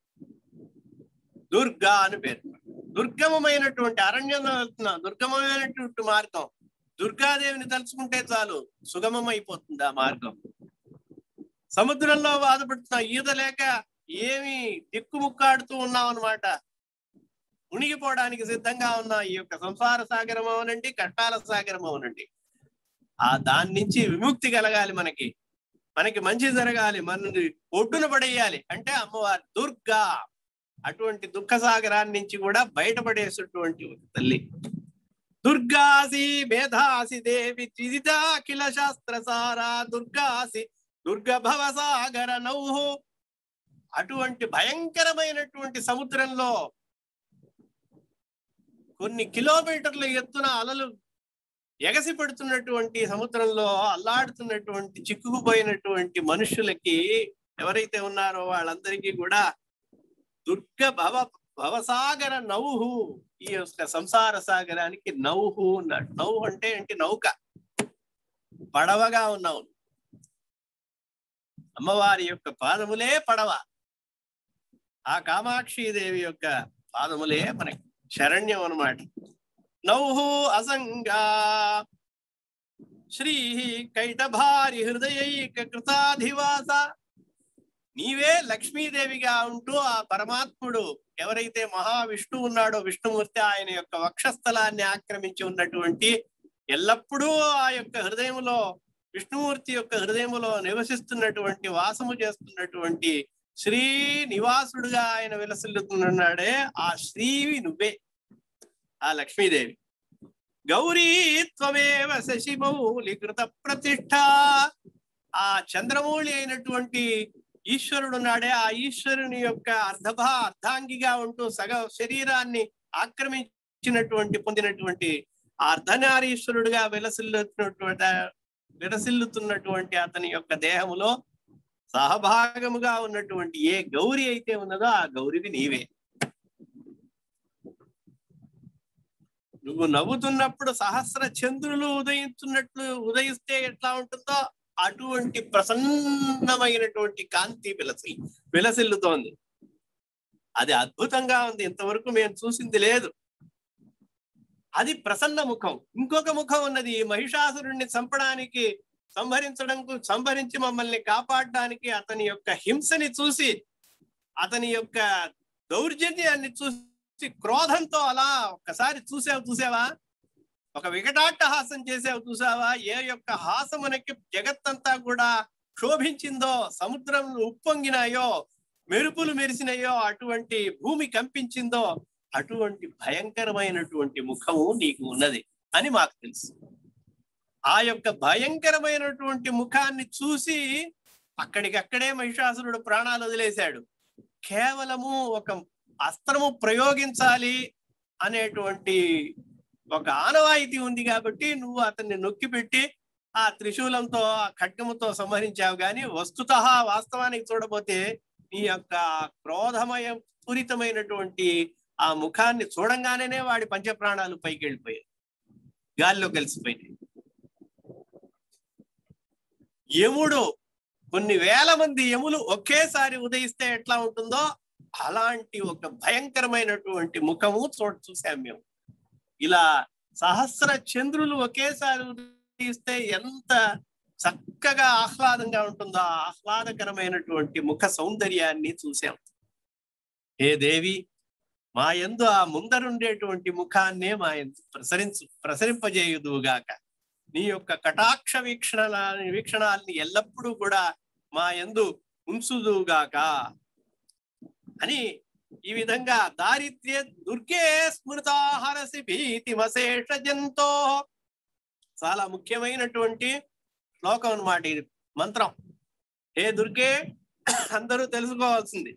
దుర్గా అని పేరు దుర్గమమైనటువంటి అరణ్యంలో వెళ్తున్నా దుర్గమమైనటువంటి మార్గం దుర్గాదేవిని తలుచుకుంటే చాలు సుగమం అయిపోతుంది ఆ మార్గం సముద్రంలో బాధపడుతున్నా ఈత లేక ఏమి దిక్కుముక్కాడుతూ ఉన్నాం అనమాట మునిగిపోవడానికి సిద్ధంగా ఉన్న ఈ యొక్క సంసార సాగరం అవనండి కష్టాల సాగరం అవనండి ఆ దాని నుంచి విముక్తి కలగాలి మనకి మనకి మంచి జరగాలి మనని ఒడ్డున పడేయాలి అంటే అమ్మవారి దుర్గా అటువంటి దుఃఖ సాగరాన్ని నుంచి కూడా బయటపడేసేటువంటి ఒక తల్లి దుర్గాసి మేధాసి దేవి త్రిదిదాఖిల శాస్త్రసారా దుర్గాసి దుర్గ భవ సాగర నౌహు అటువంటి భయంకరమైనటువంటి సముద్రంలో కొన్ని కిలోమీటర్ల ఎత్తున అలలు ఎగసి పడుతున్నటువంటి సముద్రంలో అల్లాడుతున్నటువంటి చిక్కుకుపోయినటువంటి మనుషులకి ఎవరైతే ఉన్నారో వాళ్ళందరికీ కూడా దుర్గ భవ భవసాగర నౌహు ఈ యొక్క సంసార సాగరానికి నౌహు అన్నాడు నౌహు అంటే ఏంటి నౌక పడవగా ఉన్నావు అమ్మవారి యొక్క పాదములే పడవ ఆ కామాక్షి దేవి యొక్క పాదములే మనకి శరణ్యం అన్నమాట నౌహు అసంగా శ్రీ కైటభారి హృదయైక కృతాధివాస నీవే లక్ష్మీదేవిగా ఉంటూ ఆ పరమాత్ముడు ఎవరైతే మహావిష్ణు ఉన్నాడో విష్ణుమూర్తి ఆయన యొక్క వక్షస్థలాన్ని ఆక్రమించి ఉన్నటువంటి ఎల్లప్పుడూ ఆ యొక్క హృదయములో విష్ణుమూర్తి యొక్క హృదయములో నివసిస్తున్నటువంటి వాసము చేస్తున్నటువంటి శ్రీ నివాసుడుగా ఆయన విలసిల్లుతున్నాడే ఆ శ్రీవి నువ్వే ఆ లక్ష్మీదేవి గౌరీ త్వమేవ శశిమౌలి కృత ప్రతిష్ట ఆ చంద్రమౌళి అయినటువంటి ఈశ్వరుడు ఉన్నాడే ఆ ఈశ్వరుని యొక్క అర్ధభా అర్ధాంగిగా ఉంటూ సగ శరీరాన్ని ఆక్రమించినటువంటి పొందినటువంటి ఆ అర్ధనారీశ్వరుడుగా విలసిల్లుతున్నటువంటి విలసిల్లుతున్నటువంటి అతని యొక్క దేహములో సహభాగముగా ఉన్నటువంటి ఏ గౌరి అయితే ఉన్నదో ఆ గౌరివి నీవే నువ్వు నవ్వుతున్నప్పుడు సహస్ర చంద్రులు ఉదయిస్తున్నట్లు ఉదయిస్తే ఎట్లా ఉంటుందో అటువంటి ప్రసన్నమైనటువంటి కాంతి విలసి విలసిల్లుతోంది అది అద్భుతంగా ఉంది ఇంతవరకు మేము చూసింది లేదు అది ప్రసన్న ముఖం ఇంకొక ముఖం ఉన్నది మహిషాసురుణ్ణి చంపడానికి సంహరించడం సంహరించి మమ్మల్ని కాపాడడానికి అతని యొక్క హింసని చూసి అతని యొక్క దౌర్జన్యాన్ని చూసి క్రోధంతో అలా ఒక్కసారి చూసావు చూసావా ఒక వికటాట్ట హాసం చేసావు చూసావా ఏ యొక్క హాసమునకి జగత్తంతా కూడా క్షోభించిందో సముద్రం ఉప్పొంగినాయో మెరుపులు మెరిసినాయో అటువంటి భూమి కంపించిందో అటువంటి భయంకరమైనటువంటి ముఖము నీకు ఉన్నది అని మాకు తెలుసు ఆ యొక్క భయంకరమైనటువంటి ముఖాన్ని చూసి అక్కడికక్కడే మహిషాసురుడు ప్రాణాలు వదిలేశాడు కేవలము ఒక అస్త్రము ప్రయోగించాలి అనేటువంటి ఒక ఆనవాయితీ ఉంది కాబట్టి నువ్వు అతన్ని నొక్కి పెట్టి ఆ త్రిశూలంతో ఆ ఖడ్గముతో సంహరించావు కానీ వస్తుత వాస్తవానికి చూడబోతే నీ యొక్క క్రోధమయ పూరితమైనటువంటి ఆ ముఖాన్ని చూడంగానే వాడి పంచప్రాణాలు పైకి వెళ్ళిపోయాయి గాల్లో కలిసిపోయినాయి యముడు కొన్ని వేల మంది యములు ఒకేసారి ఉదయిస్తే ఎట్లా ఉంటుందో అలాంటి ఒక భయంకరమైనటువంటి ముఖము చూ చూసాం మేము ఇలా సహస్ర చంద్రులు ఒకేసారి ఉదయిస్తే ఎంత చక్కగా ఆహ్లాదంగా ఉంటుందో ఆ ఆహ్లాదకరమైనటువంటి ముఖ సౌందర్యాన్ని చూసాం హే దేవి మా ఎందు ఆ ముందరుండేటువంటి ముఖాన్నే మా ఎందు ప్రసరించు ప్రసరింపజేయుదుగాక నీ యొక్క కటాక్ష వీక్షణ వీక్షణాల్ని ఎల్లప్పుడూ కూడా మా ఎందు ఉంచుదుగాక అని ఈ విధంగా దారిద్ర్య దుర్గే స్మృతాహరసి భీతిమశేష జంతో చాలా ముఖ్యమైనటువంటి శ్లోకం అన్నమాట ఇది మంత్రం హే దుర్గే అందరూ తెలుసుకోవాల్సింది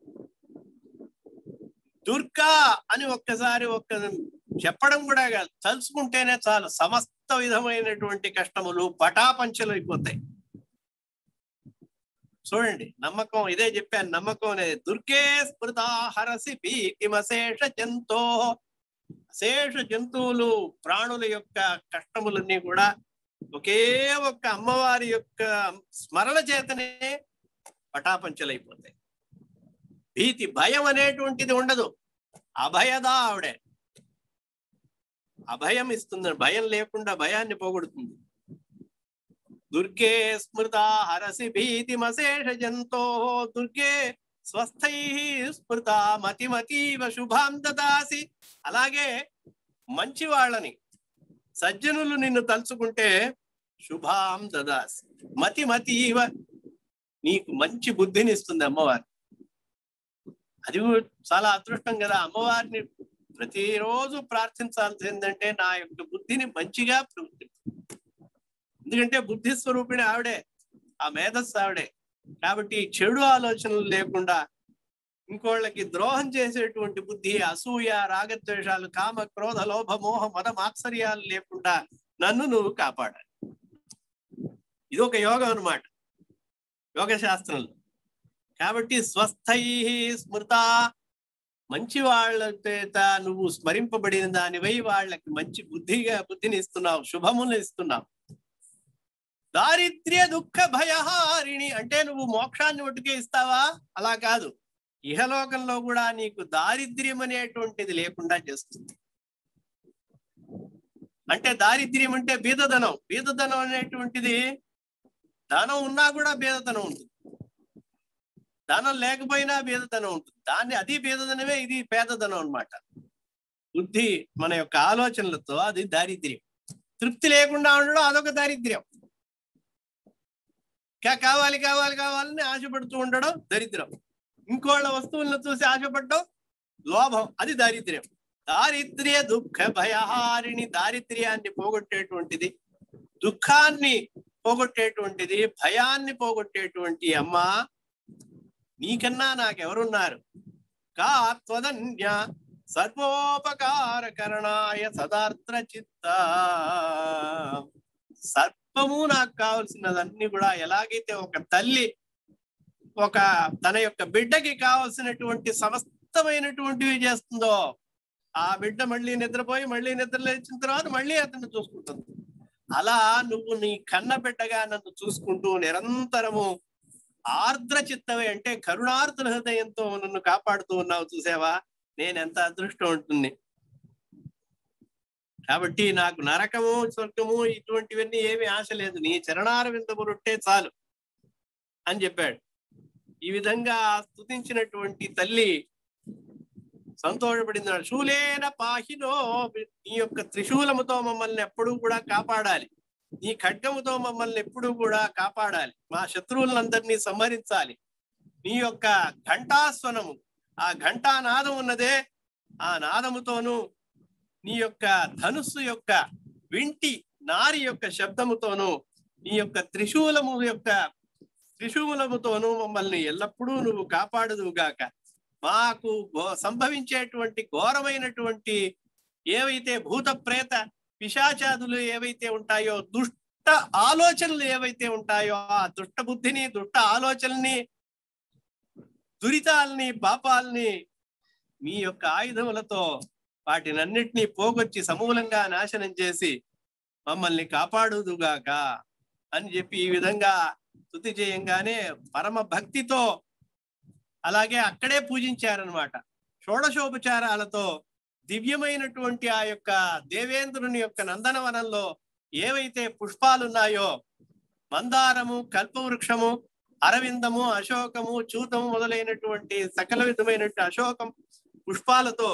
దుర్గా అని ఒక్కసారి ఒక్క చెప్పడం కూడా కాదు తలుచుకుంటేనే చాలు సమస్త విధమైనటువంటి కష్టములు పటాపంచలు అయిపోతాయి చూడండి నమ్మకం ఇదే చెప్పాను నమ్మకం అనేది దుర్గే స్మృత హరసి భీతిమశేష జంతో అశేష జంతువులు ప్రాణుల యొక్క కష్టములన్నీ కూడా ఒకే ఒక్క అమ్మవారి యొక్క స్మరణ చేతనే పటాపంచలైపోతాయి భీతి భయం అనేటువంటిది ఉండదు అభయదా ఆవిడే అభయం ఇస్తుంది భయం లేకుండా భయాన్ని పోగొడుతుంది దుర్గే స్మృత హరసి భీతిమశేష జంతో దుర్గే స్వస్థై స్మృత మతిమతీవ శుభాం దదాసి అలాగే మంచి వాళ్ళని సజ్జనులు నిన్ను తలుచుకుంటే శుభాం దదాసి మతి మతీవ నీకు మంచి బుద్ధిని ఇస్తుంది అమ్మవారు అది కూడా చాలా అదృష్టం కదా అమ్మవారిని ప్రతిరోజు ప్రార్థించాల్సి ఏంటంటే నా యొక్క బుద్ధిని మంచిగా ప్రవర్తి ఎందుకంటే బుద్ధి స్వరూపిణి ఆవిడే ఆ మేధస్సు ఆవిడే కాబట్టి చెడు ఆలోచనలు లేకుండా ఇంకోళ్ళకి ద్రోహం చేసేటువంటి బుద్ధి అసూయ రాగద్వేషాలు కామ క్రోధ లోభ మోహ మద మాత్సర్యాలు లేకుండా నన్ను నువ్వు కాపాడాలి ఇది ఒక యోగం అన్నమాట యోగ శాస్త్రంలో కాబట్టి స్వస్థై స్మృత మంచి వాళ్ళ చేత నువ్వు స్మరింపబడిన దానివై వాళ్ళకి మంచి బుద్ధిగా బుద్ధిని ఇస్తున్నావు శుభములు ఇస్తున్నావు దారిద్ర్య దుఃఖ భయహారిణి అంటే నువ్వు మోక్షాన్ని ఒట్టుకే ఇస్తావా అలా కాదు ఇహలోకంలో కూడా నీకు దారిద్ర్యం అనేటువంటిది లేకుండా చేస్తుంది అంటే దారిద్ర్యం అంటే బీదధనం బీదధనం అనేటువంటిది ధనం ఉన్నా కూడా బీదతనం ఉంటుంది ధనం లేకపోయినా బీదతనం ఉంటుంది దాన్ని అది బీదధనమే ఇది పేదధనం అన్నమాట బుద్ధి మన యొక్క ఆలోచనలతో అది దారిద్ర్యం తృప్తి లేకుండా ఉండడం అదొక దారిద్ర్యం ఇంకా కావాలి కావాలి కావాలని ఆశపడుతూ ఉండడం దరిద్రం ఇంకోళ్ళ వస్తువులను చూసి ఆశపడడం లోభం అది దారిద్ర్యం దారిద్ర్య దుఃఖ భయహారిణి దారిద్ర్యాన్ని పోగొట్టేటువంటిది దుఃఖాన్ని పోగొట్టేటువంటిది భయాన్ని పోగొట్టేటువంటి అమ్మ నీకన్నా నాకెవరున్నారు కా త్వదన్య సర్వోపకారకరణాయ సదార్ద్ర చిత్త సర్వము నాకు కావలసినదన్నీ కూడా ఎలాగైతే ఒక తల్లి ఒక తన యొక్క బిడ్డకి కావలసినటువంటి సమస్తమైనటువంటివి చేస్తుందో ఆ బిడ్డ మళ్ళీ నిద్రపోయి మళ్ళీ నిద్ర లేచిన తర్వాత మళ్ళీ అతన్ని చూసుకుంటుంది అలా నువ్వు నీ కన్న బిడ్డగా నన్ను చూసుకుంటూ నిరంతరము ఆర్ద్ర చిత్తమే అంటే కరుణార్ద్ర హృదయంతో నన్ను కాపాడుతూ ఉన్నావు చూసావా నేను ఎంత అదృష్టం ఉంటుంది కాబట్టి నాకు నరకము స్వర్గము ఇటువంటివన్నీ ఏమి ఆశ లేదు నీ చరణార విందములుంటే చాలు అని చెప్పాడు ఈ విధంగా స్తుతించినటువంటి తల్లి సంతోషపడింది శూలేన పాహినో నీ యొక్క త్రిశూలముతో మమ్మల్ని ఎప్పుడూ కూడా కాపాడాలి నీ ఖడ్గముతో మమ్మల్ని ఎప్పుడూ కూడా కాపాడాలి మా శత్రువులందరినీ సంహరించాలి నీ యొక్క ఘంటాస్వనము ఆ ఘంటా నాదం ఉన్నదే ఆ నాదముతోను నీ యొక్క ధనుస్సు యొక్క వింటి నారి యొక్క శబ్దముతోను నీ యొక్క త్రిశూలము యొక్క త్రిశూలముతోను మమ్మల్ని ఎల్లప్పుడూ నువ్వు కాపాడుదువుగాక మాకు ఘో- సంభవించేటువంటి ఘోరమైనటువంటి ఏవైతే భూత ప్రేత పిశాచాదులు ఏవైతే ఉంటాయో దుష్ట ఆలోచనలు ఏవైతే ఉంటాయో ఆ దుష్ట బుద్ధిని దుష్ట ఆలోచనల్ని దురితాల్ని పాపాల్ని మీ యొక్క ఆయుధములతో వాటినన్నిటినీ పోగొచ్చి సమూలంగా నాశనం చేసి మమ్మల్ని కాపాడుదుగాక అని చెప్పి ఈ విధంగా స్థుతి చేయంగానే పరమ భక్తితో అలాగే అక్కడే పూజించారనమాట షోడశోపచారాలతో దివ్యమైనటువంటి ఆ యొక్క దేవేంద్రుని యొక్క నందనవనంలో ఏవైతే పుష్పాలున్నాయో మందారము కల్పవృక్షము అరవిందము అశోకము చూతము మొదలైనటువంటి సకల విధమైనటువంటి అశోకం పుష్పాలతో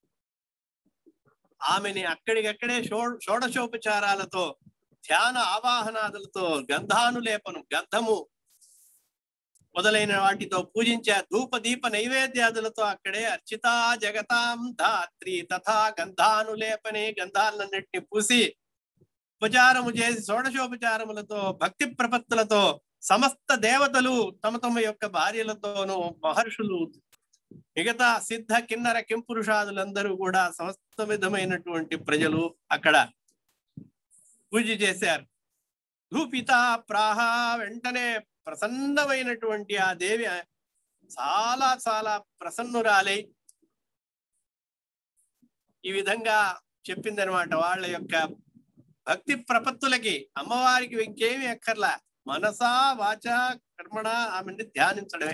ఆమెని అక్కడికక్కడే షో షోడశోపచారాలతో ధ్యాన ఆవాహనాదులతో గంధానులేపనం గంధము మొదలైన వాటితో పూజించే ధూప దీప నైవేద్యాదులతో అక్కడే అర్చితా జగతాం ధాత్రి తథా గంధానులేపనే గంధాలన్నింటినీ పూసి ఉపచారము చేసి షోడశోపచారములతో భక్తి ప్రపత్తులతో సమస్త దేవతలు తమ తమ యొక్క భార్యలతోనూ మహర్షులు మిగతా సిద్ధ కిన్నర కింపురుషాదులందరూ కూడా సమస్త విధమైనటువంటి ప్రజలు అక్కడ పూజ చేశారు ధూపిత ప్రాహ వెంటనే ప్రసన్నమైనటువంటి ఆ దేవి చాలా చాలా ప్రసన్నురాలై ఈ విధంగా చెప్పిందనమాట వాళ్ళ యొక్క భక్తి ప్రపత్తులకి అమ్మవారికి ఇంకేమి ఎక్కర్లా మనసా వాచ కర్మణ ఆమెని ధ్యానించడమే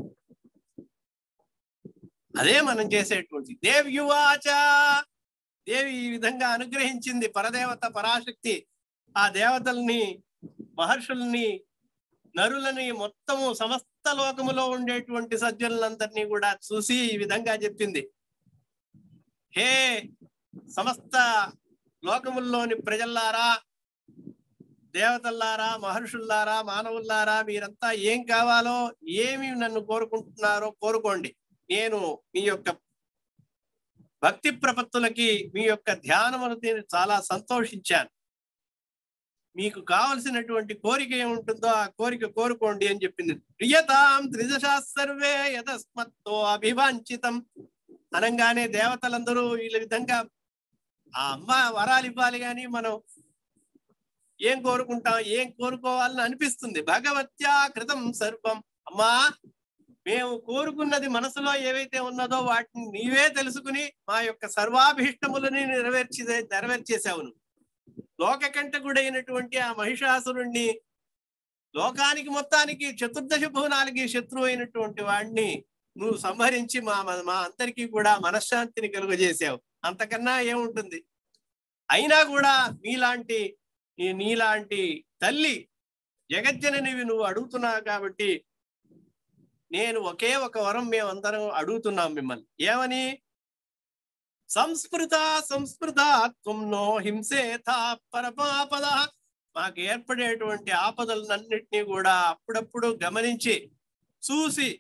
అదే మనం చేసేటువంటి దేవ్యువాచ దేవి ఈ విధంగా అనుగ్రహించింది పరదేవత పరాశక్తి ఆ దేవతల్ని మహర్షుల్ని నరులని మొత్తము సమస్త లోకములో ఉండేటువంటి సజ్జనులందరినీ కూడా చూసి ఈ విధంగా చెప్పింది హే సమస్త లోకముల్లోని ప్రజల్లారా దేవతల్లారా మహర్షుల్లారా మానవుల్లారా మీరంతా ఏం కావాలో ఏమి నన్ను కోరుకుంటున్నారో కోరుకోండి నేను మీ యొక్క భక్తి ప్రపత్తులకి మీ యొక్క ధ్యానములకి చాలా సంతోషించాను మీకు కావలసినటువంటి కోరిక ఏముంటుందో ఆ కోరిక కోరుకోండి అని చెప్పింది ప్రియతాం త్రిదశా సర్వే యతస్మత్తో అభివాంఛితం అనగానే దేవతలందరూ వీళ్ళ విధంగా ఆ అమ్మ వరాలు ఇవ్వాలి కానీ మనం ఏం కోరుకుంటాం ఏం కోరుకోవాలని అనిపిస్తుంది భగవత్యా కృతం సర్వం అమ్మా మేము కోరుకున్నది మనసులో ఏవైతే ఉన్నదో వాటిని నీవే తెలుసుకుని మా యొక్క సర్వాభీష్టములని నెరవేర్చి నెరవేర్చేసావు నువ్వు లోకకంటకుడైనటువంటి ఆ మహిషాసురుణ్ణి లోకానికి మొత్తానికి చతుర్దశ భువనాలకి శత్రువు అయినటువంటి వాడిని నువ్వు సంహరించి మా మా అందరికీ కూడా మనశ్శాంతిని కలుగజేసావు అంతకన్నా ఏముంటుంది అయినా కూడా నీలాంటి నీ- నీలాంటి తల్లి జగజ్జననివి నువ్వు అడుగుతున్నావు కాబట్టి నేను ఒకే ఒక వరం మేమందరం అడుగుతున్నాం మిమ్మల్ని ఏమని సంస్కృత సంస్కృత త్వం నో హింసేథ పరమాపద మాకు ఏర్పడేటువంటి ఆపదలన్నింటినీ కూడా అప్పుడప్పుడు గమనించి చూసి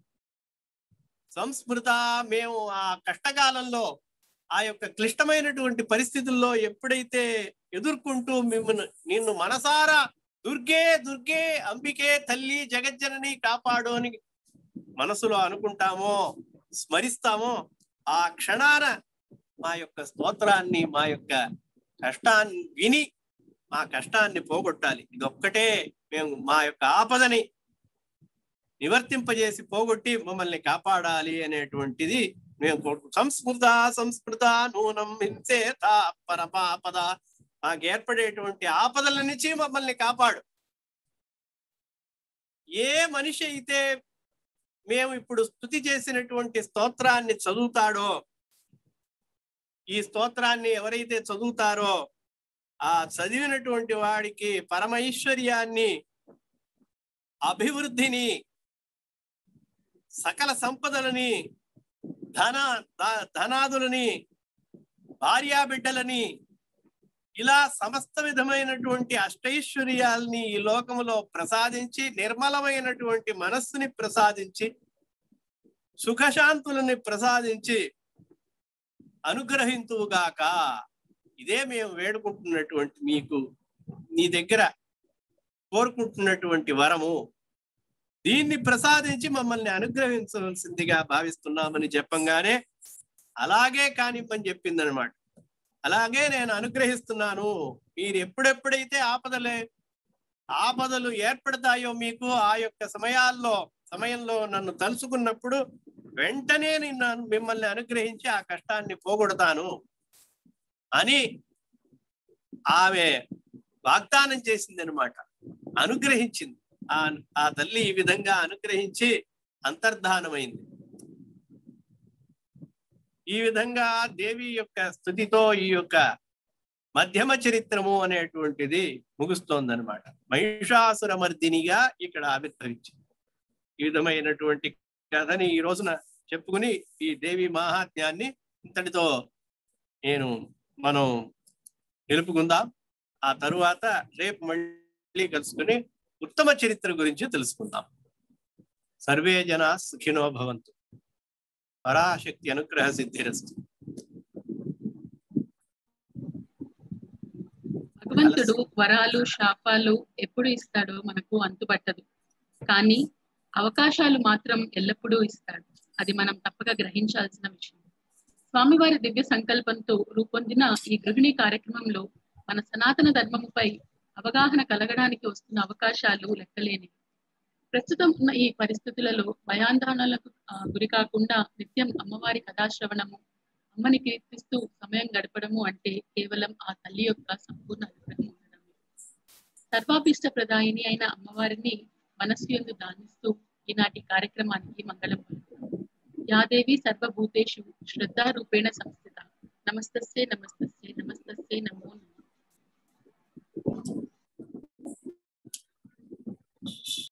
సంస్మృత మేము ఆ కష్టకాలంలో ఆ యొక్క క్లిష్టమైనటువంటి పరిస్థితుల్లో ఎప్పుడైతే ఎదుర్కొంటూ మిమ్మల్ని నిన్ను మనసారా దుర్గే దుర్గే అంబికే తల్లి జగజ్జనని కాపాడు అని మనసులో అనుకుంటామో స్మరిస్తామో ఆ క్షణాన మా యొక్క స్తోత్రాన్ని మా యొక్క కష్టాన్ని విని మా కష్టాన్ని పోగొట్టాలి ఇదొక్కటే మేము మా యొక్క ఆపదని నివర్తింపజేసి పోగొట్టి మమ్మల్ని కాపాడాలి అనేటువంటిది మేము కోరుకు సంస్కృత సంస్కృత నూనం హింసేత పరమాపద మాకు ఏర్పడేటువంటి ఆపదల నుంచి మమ్మల్ని కాపాడు ఏ మనిషి అయితే మేము ఇప్పుడు స్థుతి చేసినటువంటి స్తోత్రాన్ని చదువుతాడో ఈ స్తోత్రాన్ని ఎవరైతే చదువుతారో ఆ చదివినటువంటి వాడికి పరమైశ్వర్యాన్ని అభివృద్ధిని సకల సంపదలని ధన ధ- ధనాదులని భార్యా బిడ్డలని ఇలా సమస్త విధమైనటువంటి అష్టైశ్వర్యాల్ని ఈ లోకములో ప్రసాదించి నిర్మలమైనటువంటి మనస్సుని ప్రసాదించి సుఖశాంతులని ప్రసాదించి అనుగ్రహింతువుగాక ఇదే మేము వేడుకుంటున్నటువంటి మీకు నీ దగ్గర కోరుకుంటున్నటువంటి వరము దీన్ని ప్రసాదించి మమ్మల్ని అనుగ్రహించవలసిందిగా భావిస్తున్నామని చెప్పంగానే అలాగే కానివ్వని చెప్పిందనమాట అలాగే నేను అనుగ్రహిస్తున్నాను మీరు ఎప్పుడెప్పుడైతే ఆపదలే ఆపదలు ఏర్పడతాయో మీకు ఆ యొక్క సమయాల్లో సమయంలో నన్ను తలుచుకున్నప్పుడు వెంటనే నిన్ను మిమ్మల్ని అనుగ్రహించి ఆ కష్టాన్ని పోగొడతాను అని ఆమె వాగ్దానం చేసింది అనమాట అనుగ్రహించింది ఆ ఆ తల్లి ఈ విధంగా అనుగ్రహించి అంతర్ధానమైంది ఈ విధంగా దేవి యొక్క స్థుతితో ఈ యొక్క మధ్యమ చరిత్రము అనేటువంటిది ముగుస్తోందనమాట మహిషాసుర మర్దినిగా ఇక్కడ ఆవిర్భవించింది ఈ విధమైనటువంటి కథని ఈ రోజున చెప్పుకుని ఈ దేవి మహాత్మ్యాన్ని ఇంతటితో నేను మనం నిలుపుకుందాం ఆ తరువాత రేపు మళ్ళీ కలుసుకుని ఉత్తమ చరిత్ర గురించి తెలుసుకుందాం సర్వే జన సుఖినో భవంతు పరాశక్తి అనుగ్రహ సిద్ధిరస్తు భగవంతుడు వరాలు శాపాలు ఎప్పుడు ఇస్తాడో మనకు అంతుపట్టదు కానీ అవకాశాలు మాత్రం ఎల్లప్పుడూ ఇస్తాడు అది మనం తప్పక గ్రహించాల్సిన విషయం స్వామివారి దివ్య సంకల్పంతో రూపొందిన ఈ గృహిణి కార్యక్రమంలో మన సనాతన ధర్మముపై అవగాహన కలగడానికి వస్తున్న అవకాశాలు లెక్కలేనివి ప్రస్తుతం ఉన్న ఈ పరిస్థితులలో భయాందోళనలకు ఆ, గురి కాకుండా నిత్యం అమ్మవారి కథాశ్రవణము అమ్మని కీర్తిస్తూ సమయం గడపడము అంటే కేవలం ఆ తల్లి యొక్క సంపూర్ణ అనుగ్రహం ఉండడమే సర్వాభీష్ట ప్రదాయిని అయిన అమ్మవారిని మనస్సు ఎందు దానిస్తూ ఈనాటి కార్యక్రమానికి మంగళం పలుకుతాం. యాదేవి సర్వభూతేషు శ్రద్ధారూపేణ సంస్థిత నమస్తస్యే నమస్తస్యే నమస్తస్యే నమో నమః